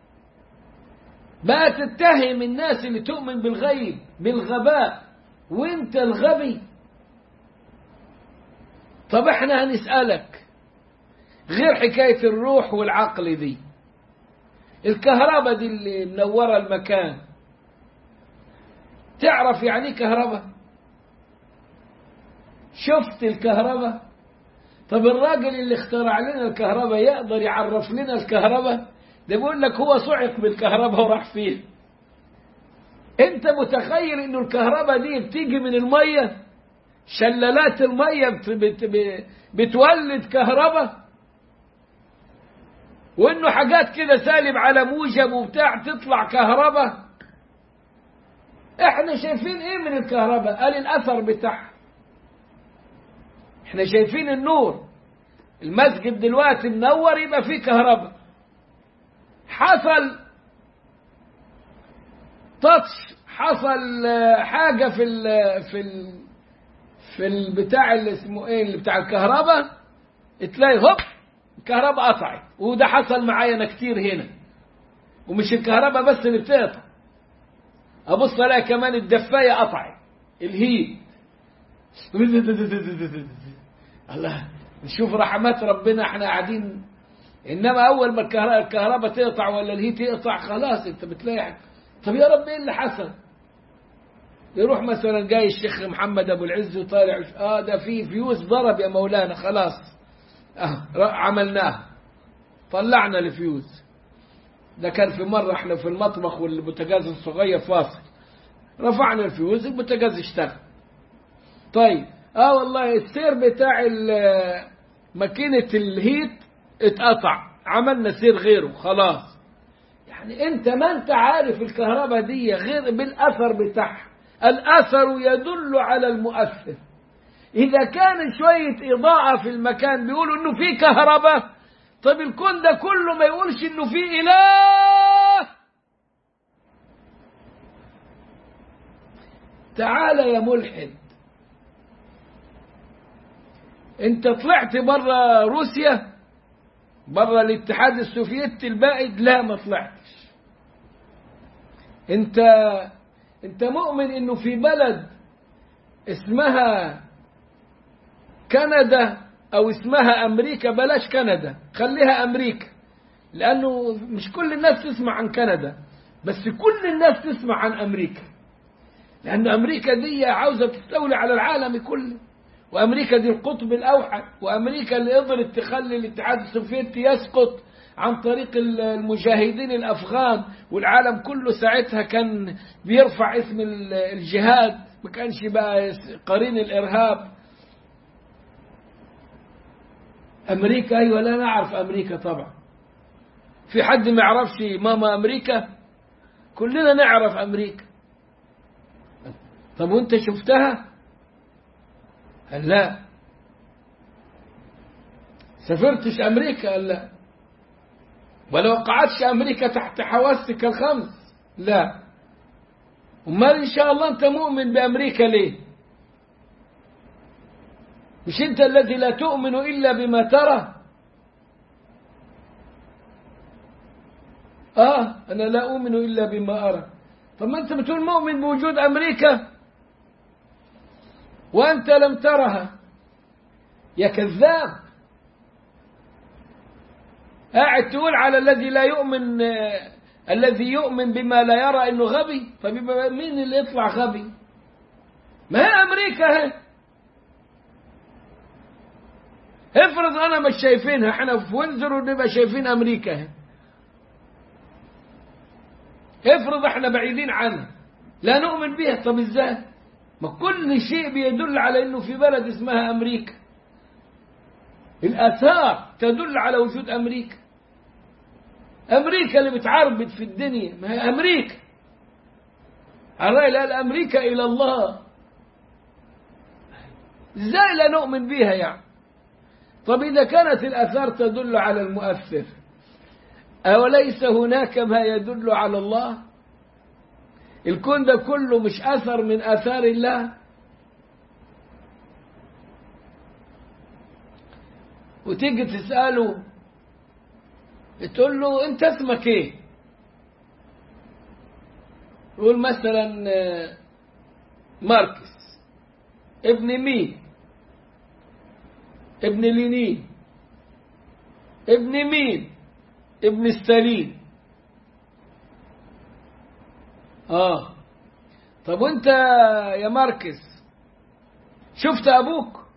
بقى تتهم الناس اللي تؤمن بالغيب بالغباء وانت الغبي طب احنا هنسألك غير حكاية الروح والعقل دي الكهرباء دي اللي منورة المكان تعرف يعني كهرباء شفت الكهرباء طب الراجل اللي اخترع لنا الكهرباء يقدر يعرف لنا الكهرباء ده بيقول لك هو صعق بالكهرباء وراح فيه انت متخيل انه الكهرباء دي بتيجي من الميه شلالات الميه بت بت بتولد كهرباء وانه حاجات كده سالب على موجب وبتاع تطلع كهرباء احنا شايفين ايه من الكهرباء قال الاثر بتاعها احنا شايفين النور المسجد دلوقتي منور يبقى فيه كهرباء حصل تاتش حصل حاجة في ال في ال في البتاع اللي اسمه ايه اللي بتاع الكهرباء تلاقي هوب الكهرباء قطعت وده حصل معايا انا كتير هنا ومش الكهرباء بس اللي بتقطع ابص الاقي كمان الدفايه قطعت الهيت الله نشوف رحمات ربنا احنا قاعدين انما اول ما الكهرباء تقطع ولا الهيت يقطع خلاص انت بتلاقي طب يا رب ايه اللي حصل يروح مثلا جاي الشيخ محمد ابو العز وطالع اه ده في فيوز ضرب يا مولانا خلاص اه عملناه طلعنا الفيوز ده كان في مرة احنا في المطبخ والبوتاجاز الصغير فاصل رفعنا الفيوز البوتاجاز اشتغل طيب اه والله السير بتاع ماكينة الهيت اتقطع عملنا سير غيره خلاص يعني انت ما انت عارف الكهرباء دي غير بالاثر بتاعها الاثر يدل على المؤثر اذا كان شوية اضاءة في المكان بيقولوا انه في كهرباء طب الكون ده كله ما يقولش انه في اله تعال يا ملحد انت طلعت بره روسيا بره الاتحاد السوفيتي البائد لا ما طلعتش انت انت مؤمن انه في بلد اسمها كندا او اسمها امريكا بلاش كندا خليها امريكا لانه مش كل الناس تسمع عن كندا بس كل الناس تسمع عن امريكا لان امريكا دي عاوزه تستولي على العالم كله وامريكا دي القطب الاوحد وامريكا اللي قدرت تخلي الاتحاد السوفيتي يسقط عن طريق المجاهدين الافغان والعالم كله ساعتها كان بيرفع اسم الجهاد ما كانش بقى قرين الارهاب امريكا ايوه لا نعرف امريكا طبعا في حد ما يعرفش ماما امريكا كلنا نعرف امريكا طب وانت شفتها قال لا سافرتش امريكا قال لا ولا وقعتش امريكا تحت حواسك الخمس لا امال ان شاء الله انت مؤمن بامريكا ليه مش انت الذي لا تؤمن الا بما ترى اه انا لا اؤمن الا بما ارى طب ما انت بتقول مؤمن بوجود امريكا وانت لم ترها يا كذاب قاعد تقول على الذي لا يؤمن آه الذي يؤمن بما لا يرى انه غبي طب مين اللي يطلع غبي ما هي امريكا هي افرض انا مش شايفينها احنا في وينزر ونبقى شايفين امريكا هي. افرض احنا بعيدين عنها لا نؤمن بها طب ازاي ما كل شيء بيدل على انه في بلد اسمها امريكا الاثار تدل على وجود امريكا امريكا اللي بتعربد في الدنيا ما هي امريكا الرأي قال امريكا الى الله ازاي لا نؤمن بها يعني طب اذا كانت الاثار تدل على المؤثر اوليس هناك ما يدل على الله الكون ده كله مش اثر من اثار الله وتيجي تساله تقول له انت اسمك ايه يقول مثلا ماركس ابن مين ابن لينين ابن مين ابن ستالين اه طب وانت يا ماركس شفت ابوك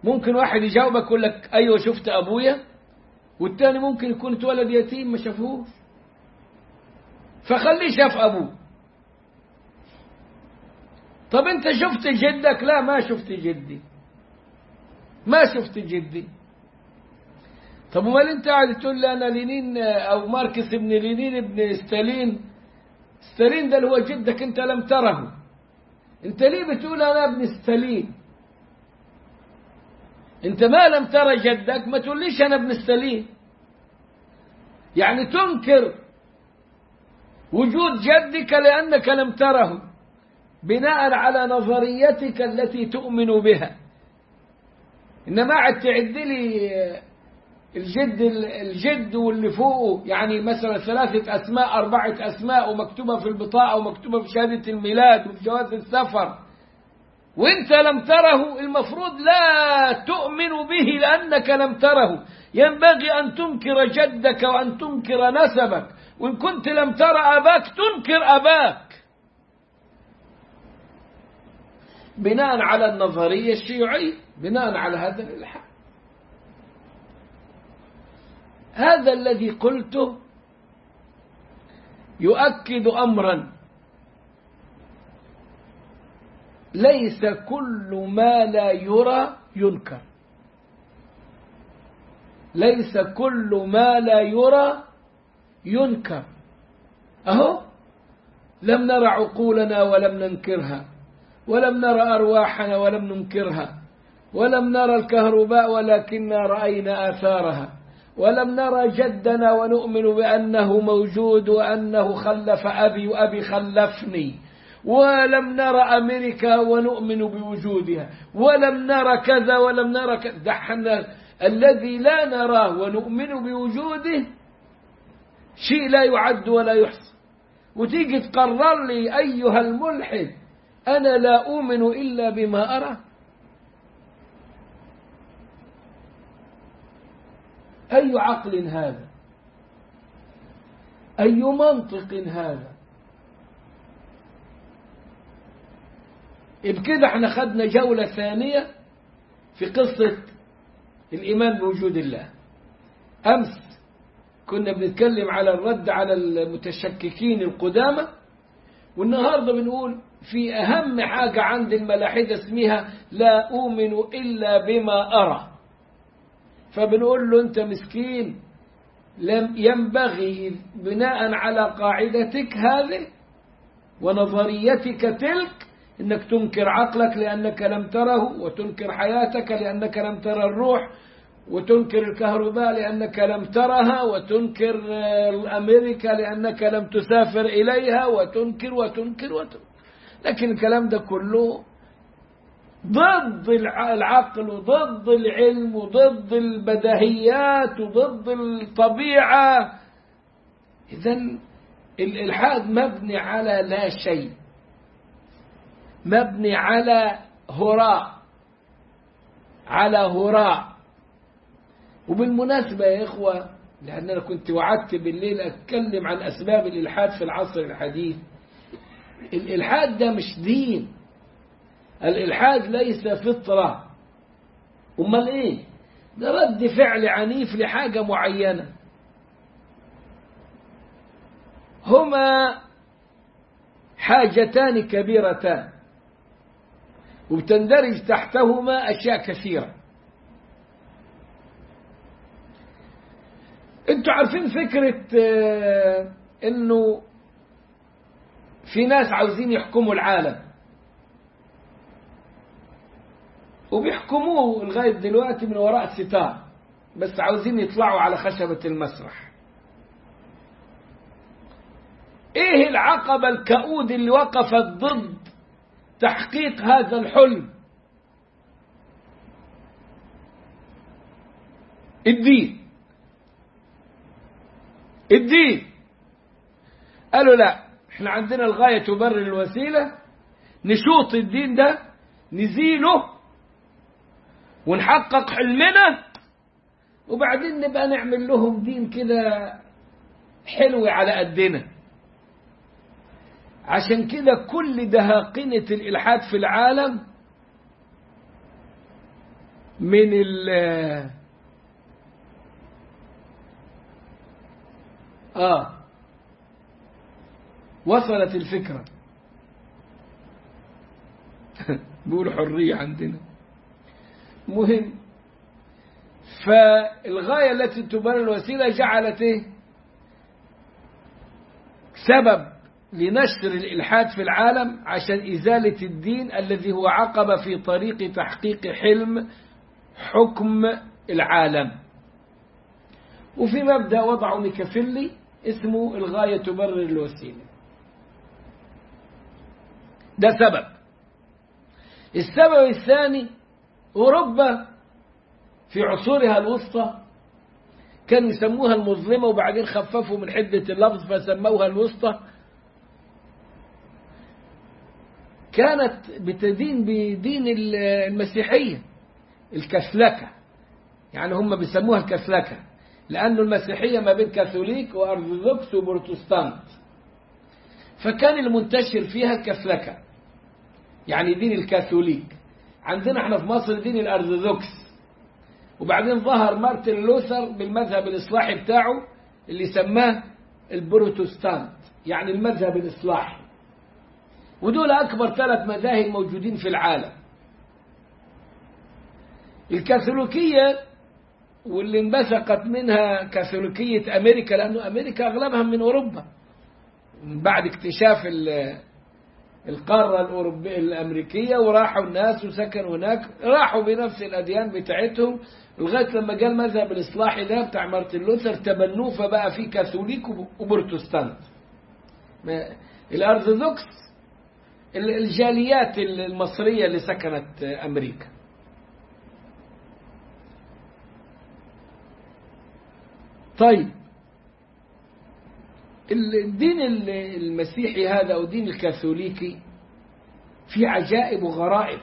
ممكن واحد يجاوبك يقول لك أيوة شفت أبويا والتاني ممكن يكون اتولد يتيم ما شافوش فخليه شاف أبوه طب أنت شفت جدك لا ما شفت جدي ما شفت جدي طب امال انت قاعد تقول لي انا لينين او ماركس ابن لينين ابن ستالين ستالين ده اللي هو جدك انت لم تره انت ليه بتقول انا ابن ستالين انت ما لم ترى جدك ما تقوليش انا ابن ستالين يعني تنكر وجود جدك لانك لم تره بناء على نظريتك التي تؤمن بها انما قاعد تعد لي الجد الجد واللي فوقه يعني مثلا ثلاثة أسماء أربعة أسماء ومكتوبة في البطاقة ومكتوبة في شهادة الميلاد وفي جواز السفر وانت لم تره المفروض لا تؤمن به لأنك لم تره ينبغي أن تنكر جدك وأن تنكر نسبك وإن كنت لم ترى أباك تنكر أباك بناء على النظرية الشيوعية بناء على هذا الإلحاد هذا الذي قلته يؤكد أمرا ليس كل ما لا يرى ينكر ليس كل ما لا يرى ينكر أهو لم نرى عقولنا ولم ننكرها ولم نرى أرواحنا ولم ننكرها ولم نرى الكهرباء ولكننا رأينا آثارها ولم نرى جدنا ونؤمن بأنه موجود وأنه خلف أبي وأبي خلفني ولم نرى أمريكا ونؤمن بوجودها ولم نرى كذا ولم نرى كذا دحنا الذي لا نراه ونؤمن بوجوده شيء لا يعد ولا يحصى وتيجي تقرر لي أيها الملحد أنا لا أؤمن إلا بما أرى أي عقل هذا أي منطق هذا بكده احنا خدنا جولة ثانية في قصة الإيمان بوجود الله أمس كنا بنتكلم على الرد على المتشككين القدامى والنهاردة بنقول في أهم حاجة عند الملاحدة اسمها لا أؤمن إلا بما أرى فبنقول له أنت مسكين لم ينبغي بناء على قاعدتك هذه ونظريتك تلك انك تنكر عقلك لانك لم تره وتنكر حياتك لانك لم ترى الروح وتنكر الكهرباء لانك لم ترها وتنكر امريكا لانك لم تسافر اليها وتنكر وتنكر وتنكر لكن الكلام ده كله ضد العقل وضد العلم وضد البديهيات وضد الطبيعة إذا الإلحاد مبني على لا شيء مبني على هراء على هراء وبالمناسبة يا إخوة لأن أنا كنت وعدت بالليل أتكلم عن أسباب الإلحاد في العصر الحديث الإلحاد ده مش دين الإلحاد ليس فطرة أمال إيه ده رد فعل عنيف لحاجة معينة هما حاجتان كبيرتان وبتندرج تحتهما أشياء كثيرة انتوا عارفين فكرة انه في ناس عاوزين يحكموا العالم وبيحكموه لغاية دلوقتي من وراء ستار بس عاوزين يطلعوا على خشبة المسرح ايه العقبة الكؤود اللي وقفت ضد تحقيق هذا الحلم الدين الدين قالوا لا احنا عندنا الغاية تبرر الوسيلة نشوط الدين ده نزيله ونحقق حلمنا وبعدين نبقى نعمل لهم دين كده حلو على قدنا عشان كده كل دهاقنة الإلحاد في العالم من ال آه وصلت الفكرة بيقول حرية عندنا مهم فالغاية التي تبرر الوسيلة جعلت إيه؟ سبب لنشر الإلحاد في العالم عشان إزالة الدين الذي هو عقبة في طريق تحقيق حلم حكم العالم وفي مبدأ وضعه ميكافيلي اسمه الغاية تبرر الوسيلة ده سبب السبب الثاني أوروبا في عصورها الوسطى كانوا يسموها المظلمة وبعدين خففوا من حدة اللفظ فسموها الوسطى كانت بتدين بدين المسيحية الكسلكة يعني هم بيسموها الكسلكة لأن المسيحية ما بين كاثوليك وأرثوذكس وبروتستانت فكان المنتشر فيها الكسلكة يعني دين الكاثوليك عندنا احنا في مصر دين الأرثوذكس وبعدين ظهر مارتن لوثر بالمذهب الإصلاحي بتاعه اللي سماه البروتستانت يعني المذهب الإصلاحي ودول أكبر ثلاث مذاهب موجودين في العالم الكاثوليكية واللي انبثقت منها كاثوليكية أمريكا لأنه أمريكا أغلبها من أوروبا بعد اكتشاف القارة الأوروبية الأمريكية وراحوا الناس وسكنوا هناك راحوا بنفس الأديان بتاعتهم لغاية لما جاء المذهب الإصلاحي ده بتاع مارتن لوثر تبنوه فبقى فيه كاثوليك وبروتستانت الأرثوذكس الجاليات المصرية اللي سكنت أمريكا طيب الدين المسيحي هذا أو الدين الكاثوليكي في عجائب وغرائب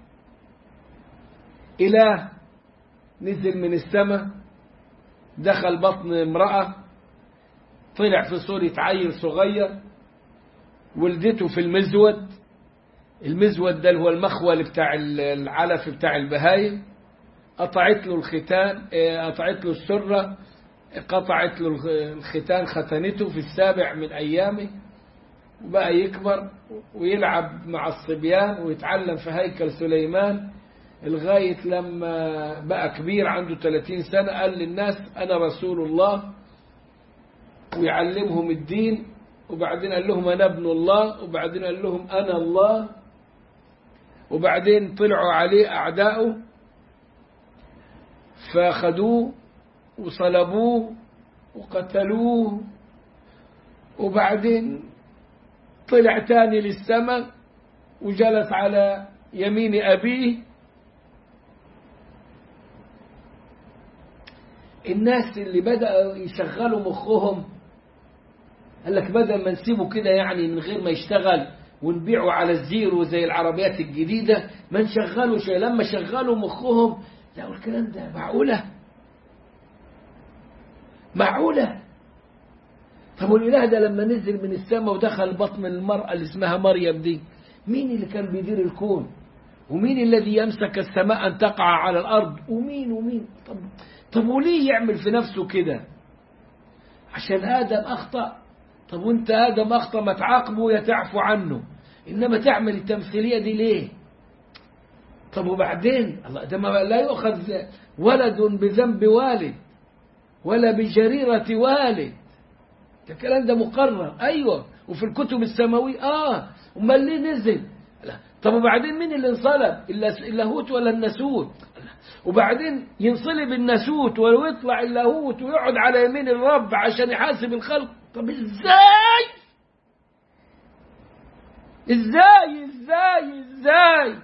إله نزل من السماء دخل بطن امرأة طلع في صورة عيل صغير ولدته في المزود المزود ده هو المخول بتاع العلف بتاع البهايم قطعت له الختان قطعت له السرة قطعت له الختان ختنته في السابع من أيامه وبقى يكبر ويلعب مع الصبيان ويتعلم في هيكل سليمان لغاية لما بقى كبير عنده 30 سنة قال للناس أنا رسول الله ويعلمهم الدين وبعدين قال لهم أنا ابن الله وبعدين قال لهم أنا الله وبعدين طلعوا عليه أعداؤه فأخذوه وصلبوه وقتلوه وبعدين طلع تاني للسماء وجلس على يمين أبيه الناس اللي بدأوا يشغلوا مخهم قال لك بدل ما نسيبه كده يعني من غير ما يشتغل ونبيعه على الزيرو زي العربيات الجديدة ما نشغلوا شيء لما شغلوا مخهم لقوا الكلام ده معقولة معقولة طب والإله ده لما نزل من السماء ودخل بطن المرأة اللي اسمها مريم دي مين اللي كان بيدير الكون ومين الذي يمسك السماء أن تقع على الأرض ومين ومين طب, طب وليه يعمل في نفسه كده عشان آدم أخطأ طب وانت آدم أخطأ ما تعاقبه يا تعفو عنه إنما تعمل التمثيلية دي ليه طب وبعدين الله ده ما لا يؤخذ ولد بذنب والد ولا بجريرة والد ده الكلام ده مقرر أيوة وفي الكتب السماوية آه أمال ليه نزل لا. طب وبعدين مين اللي انصلب اللاهوت ولا الناسوت وبعدين ينصلب الناسوت ويطلع اللاهوت ويقعد على يمين الرب عشان يحاسب الخلق طب ازاي ازاي ازاي ازاي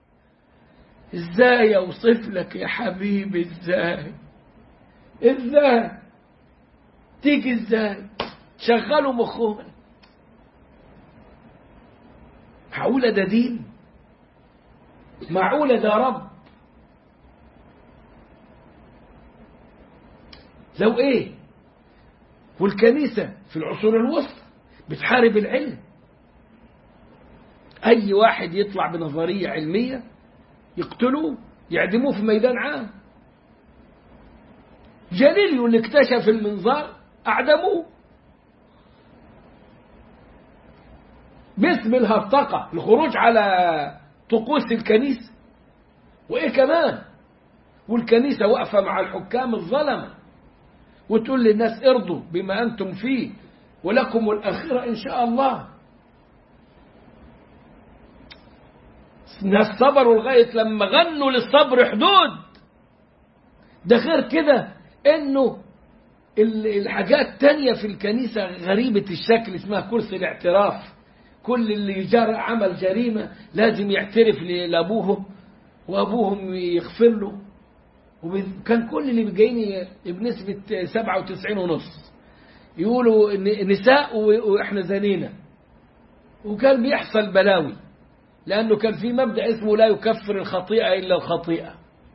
ازاي اوصف لك يا حبيبي ازاي ازاي تيجي ازاي شغلوا مخهم معقولة ده دين معقولة ده رب لو ايه والكنيسة في العصور الوسطى بتحارب العلم أي واحد يطلع بنظرية علمية يقتلوه يعدموه في ميدان عام جاليليو اللي اكتشف المنظار أعدموه باسم الهرطقة الخروج على طقوس الكنيسة وإيه كمان والكنيسة واقفة مع الحكام الظلمة وتقول للناس ارضوا بما أنتم فيه ولكم الآخرة إن شاء الله الناس صبروا لغاية لما غنوا للصبر حدود ده غير كده انه الحاجات تانية في الكنيسة غريبة الشكل اسمها كرسي الاعتراف كل اللي جرى عمل جريمة لازم يعترف لأبوهم وأبوهم يغفر له وكان كل اللي جايين بنسبة 97 ونص يقولوا نساء واحنا زنينا وكان بيحصل بلاوي لأنه كان في مبدأ اسمه لا يكفر الخطيئة إلا الخطيئة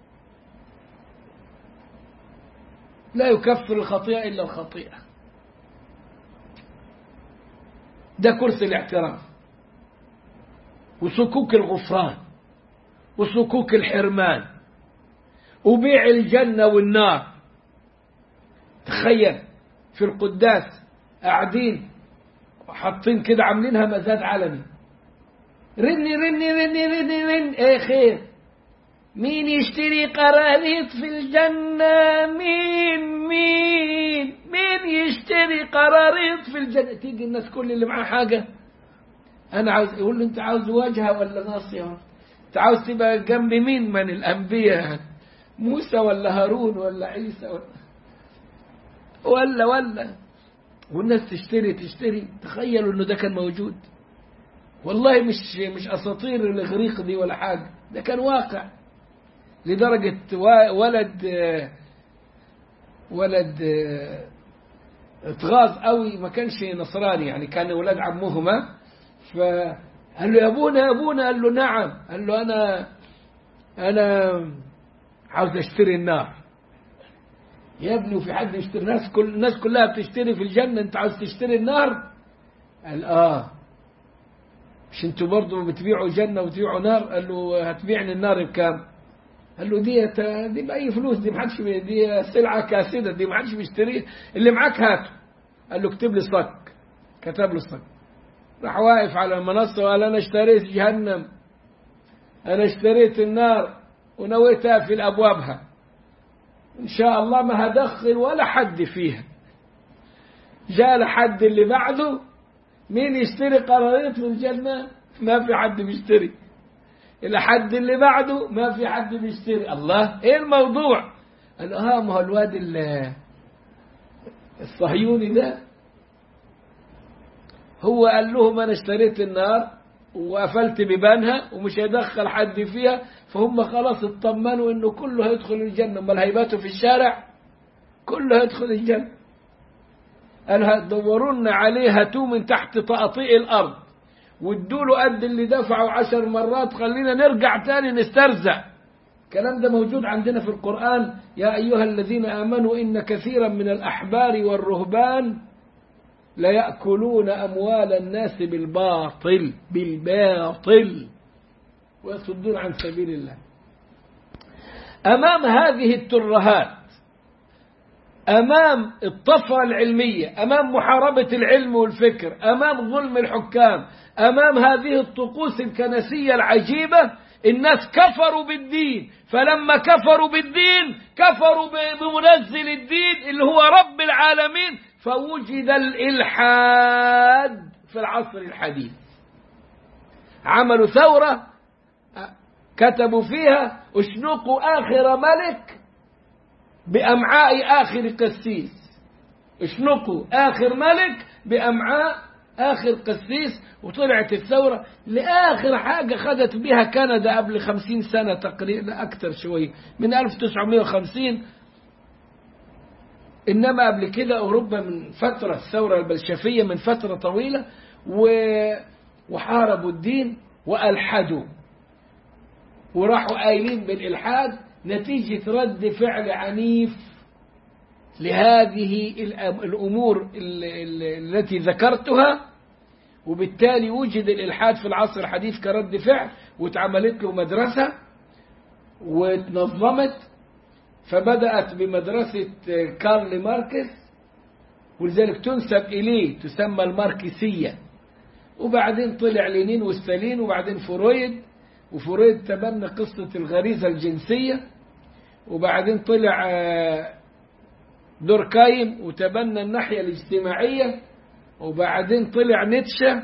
لا يكفر الخطيئة إلا الخطيئة ده كرسي الاعتراف وسكوك الغفران وسكوك الحرمان وبيع الجنة والنار تخيل في القداس قاعدين حاطين كده عاملينها مزاد علني رني رني رني رني رن ايه خير مين يشتري قراريط في الجنة مين مين مين يشتري قراريط في الجنة تيجي الناس كل اللي معاه حاجة أنا عاوز يقول له أنت عاوز واجهة ولا ناصية أنت عاوز تبقى جنب مين من الأنبياء موسى ولا هارون ولا عيسى ولا ولا ولا والناس تشتري تشتري تخيلوا انه ده كان موجود والله مش مش اساطير الاغريق دي ولا حاجه ده كان واقع لدرجه ولد ولد اتغاظ قوي ما كانش نصراني يعني كان ولاد عمهما فقال له يا ابونا يا ابونا قال له نعم قال له انا انا عاوز اشتري النار يا ابني وفي حد يشتري الناس كل الناس كلها بتشتري في الجنة انت عاوز تشتري النار قال اه مش انتوا برضه بتبيعوا جنة وتبيعوا نار قال له هتبيعني النار بكام قال له دي دي بأي فلوس دي محدش دي سلعة كاسدة دي محدش بيشتريها اللي معاك هاته قال له اكتب لي صك كتب له صك راح واقف على المنصة وقال أنا اشتريت جهنم أنا اشتريت النار ونويت أقفل أبوابها إن شاء الله ما هدخل ولا حد فيها جاء لحد اللي بعده مين يشتري قراريط في الجنة ما في حد بيشتري الحد اللي بعده ما في حد بيشتري الله ايه الموضوع قال اه ما هو الواد الصهيوني ده هو قال لهم انا اشتريت النار وقفلت بيبانها ومش هيدخل حد فيها فهم خلاص اطمنوا انه كله هيدخل الجنه امال هيباتوا في الشارع كله هيدخل الجنه قال هتدورون عليه هاتوه من تحت تقاطيع الارض وادوا له قد اللي دفعوا عشر مرات خلينا نرجع تاني نسترزع الكلام ده موجود عندنا في القرآن يا أيها الذين آمنوا إن كثيرا من الأحبار والرهبان ليأكلون أموال الناس بالباطل بالباطل ويصدون عن سبيل الله أمام هذه الترهات أمام الطفرة العلمية أمام محاربة العلم والفكر أمام ظلم الحكام أمام هذه الطقوس الكنسية العجيبة الناس كفروا بالدين فلما كفروا بالدين كفروا بمنزل الدين اللي هو رب العالمين فوجد الإلحاد في العصر الحديث عملوا ثورة كتبوا فيها اشنقوا آخر ملك بأمعاء آخر قسيس اشنقوا آخر ملك بأمعاء آخر قسيس وطلعت الثورة لآخر حاجة خدت بها كندا قبل خمسين سنة تقريبا أكثر شوية من 1950 إنما قبل كده أوروبا من فترة الثورة البلشفية من فترة طويلة وحاربوا الدين وألحدوا وراحوا قايلين بالإلحاد نتيجة رد فعل عنيف لهذه الأمور التي ذكرتها وبالتالي وجد الإلحاد في العصر الحديث كرد فعل واتعملت له مدرسة وتنظمت فبدأت بمدرسة كارل ماركس ولذلك تنسب إليه تسمى الماركسية وبعدين طلع لينين وستالين وبعدين فرويد وفرويد تبنى قصة الغريزة الجنسية وبعدين طلع دوركايم وتبنى الناحية الاجتماعية وبعدين طلع نيتشه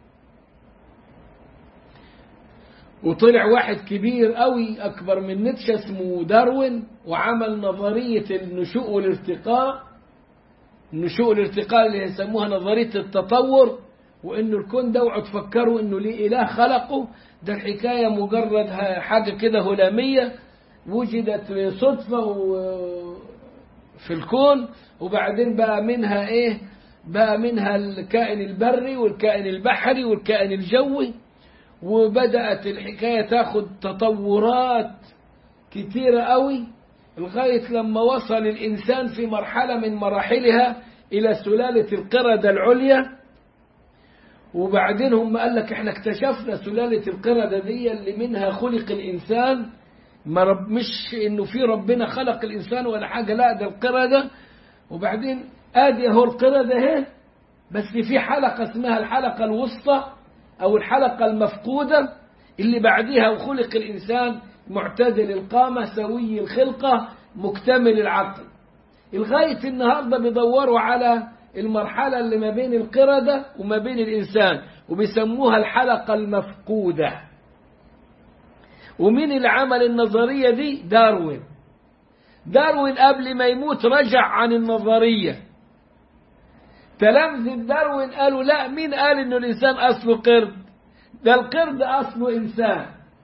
وطلع واحد كبير قوي أكبر من نيتشه اسمه داروين وعمل نظرية النشوء والارتقاء النشوء والارتقاء اللي يسموها نظرية التطور وإنه الكون ده اوعوا تفكروا إنه ليه إله خلقه ده الحكاية مجرد حاجة كده هلامية وجدت صدفة في الكون وبعدين بقى منها إيه بقى منها الكائن البري والكائن البحري والكائن الجوي وبدأت الحكاية تاخد تطورات كتيرة قوي لغاية لما وصل الإنسان في مرحلة من مراحلها إلى سلالة القردة العليا وبعدين هم قال لك احنا اكتشفنا سلالة القردة دي اللي منها خلق الإنسان ما رب مش انه في ربنا خلق الإنسان ولا حاجة لا ده القردة وبعدين ادي اهو القردة اهي بس في حلقة اسمها الحلقة الوسطى أو الحلقة المفقودة اللي بعدها وخلق الإنسان معتدل القامة سوي الخلقة مكتمل العقل لغاية النهاردة بيدوروا على المرحلة اللي ما بين القردة وما بين الإنسان وبيسموها الحلقة المفقودة ومين اللي عمل النظرية دي داروين داروين قبل ما يموت رجع عن النظرية تلامذة داروين قالوا لا مين قال انه الانسان اصله قرد ده القرد اصله انسان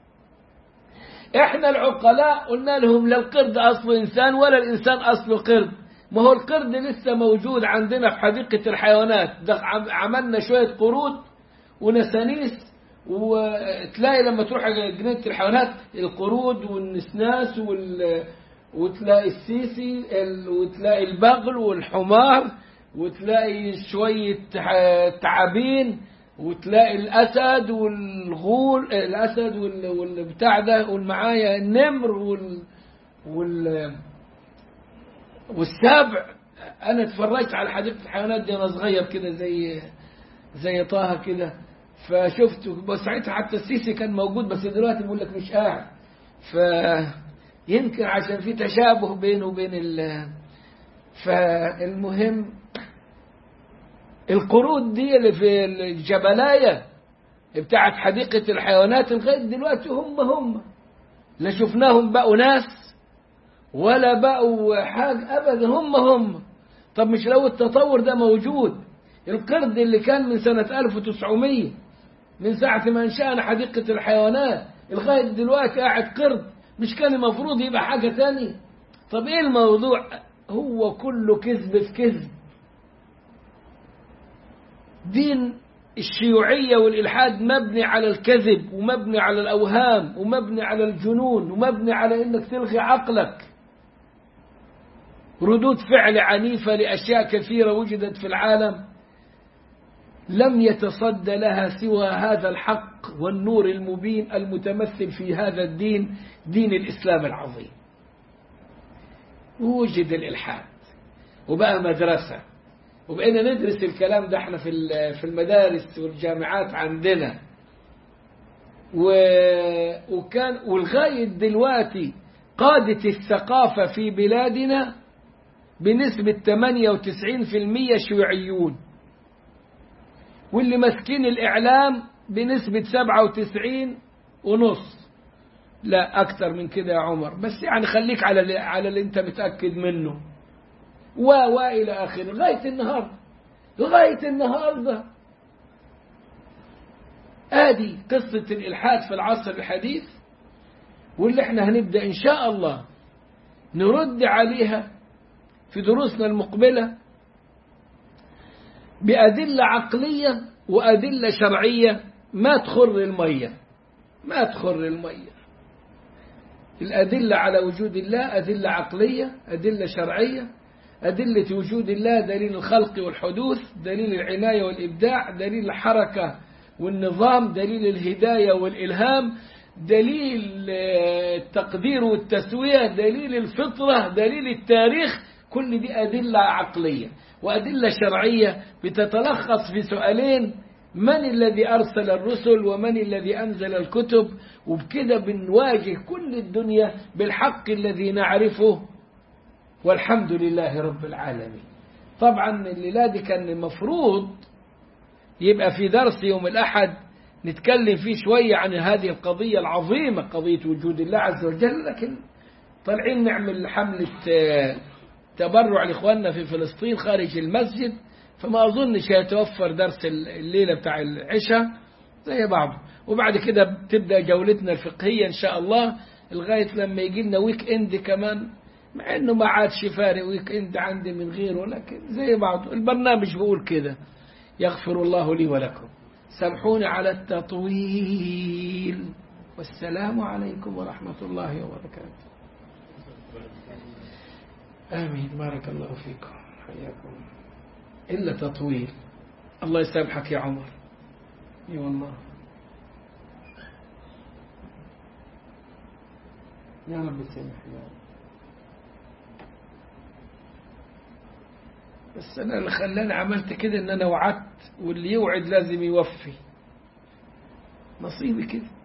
احنا العقلاء قلنا لهم لا القرد اصله انسان ولا الانسان اصله قرد ما هو القرد لسه موجود عندنا في حديقة الحيوانات ده عملنا شوية قرود ونسانيس وتلاقي لما تروح جنينة الحيوانات القرود والنسناس وال... وتلاقي السيسي وتلاقي البغل والحمار وتلاقي شوية تعابين وتلاقي الأسد والغول الأسد والبتاع ده والمعايا النمر وال وال والسبع أنا اتفرجت على حديقة الحيوانات دي وأنا صغير كده زي زي طه كده فشفته بس ساعتها حتى السيسي كان موجود بس دلوقتي بيقول لك مش قاعد فيمكن عشان في تشابه بينه وبين ال فالمهم القرود دي اللي في الجبلاية بتاعت حديقة الحيوانات لغاية دلوقتي هم هم لا شفناهم بقوا ناس ولا بقوا حاجة أبدا هم هم طب مش لو التطور ده موجود القرد اللي كان من سنة 1900 من ساعة ما انشأنا حديقة الحيوانات لغاية دلوقتي قاعد قرد مش كان المفروض يبقى حاجة تانية طب ايه الموضوع هو كله كذب في كذب دين الشيوعية والإلحاد مبني على الكذب ومبني على الأوهام ومبني على الجنون ومبني على إنك تلغي عقلك ردود فعل عنيفة لأشياء كثيرة وجدت في العالم لم يتصدى لها سوى هذا الحق والنور المبين المتمثل في هذا الدين دين الإسلام العظيم وجد الإلحاد وبقى مدرسة وبقينا ندرس الكلام ده احنا في في المدارس والجامعات عندنا و... وكان ولغاية دلوقتي قادة الثقافة في بلادنا بنسبة 98% شيوعيون واللي ماسكين الإعلام بنسبة 97 ونص لا أكثر من كده يا عمر بس يعني خليك على اللي على اللي أنت متأكد منه و وإلى آخره لغاية النهاردة لغاية النهاردة آدي قصة الإلحاد في العصر الحديث واللي احنا هنبدأ إن شاء الله نرد عليها في دروسنا المقبلة بأدلة عقلية وأدلة شرعية ما تخر المية ما تخر المية الأدلة على وجود الله أدلة عقلية أدلة شرعية أدلة وجود الله دليل الخلق والحدوث دليل العناية والإبداع دليل الحركة والنظام دليل الهداية والإلهام دليل التقدير والتسوية دليل الفطرة دليل التاريخ كل دي أدلة عقلية وأدلة شرعية بتتلخص في سؤالين من الذي أرسل الرسل ومن الذي أنزل الكتب وبكده بنواجه كل الدنيا بالحق الذي نعرفه والحمد لله رب العالمين طبعا الليلة دي كان المفروض يبقى في درس يوم الأحد نتكلم فيه شوية عن هذه القضية العظيمة قضية وجود الله عز وجل لكن طالعين نعمل حملة تبرع لإخواننا في فلسطين خارج المسجد فما أظنش هيتوفر درس الليلة بتاع العشاء زي بعضه وبعد كده بتبدأ جولتنا الفقهية إن شاء الله لغاية لما يجي لنا ويك إند كمان مع إنه ما عادش فارق ويك إند عندي من غيره لكن زي بعضه البرنامج بيقول كده يغفر الله لي ولكم سامحوني على التطويل والسلام عليكم ورحمة الله وبركاته آمين بارك الله فيكم حياكم إلا تطويل الله يسامحك يا عمر اي والله يا رب يسامح يا رب بس أنا اللي خلاني عملت كده إن أنا وعدت واللي يوعد لازم يوفي نصيبي كده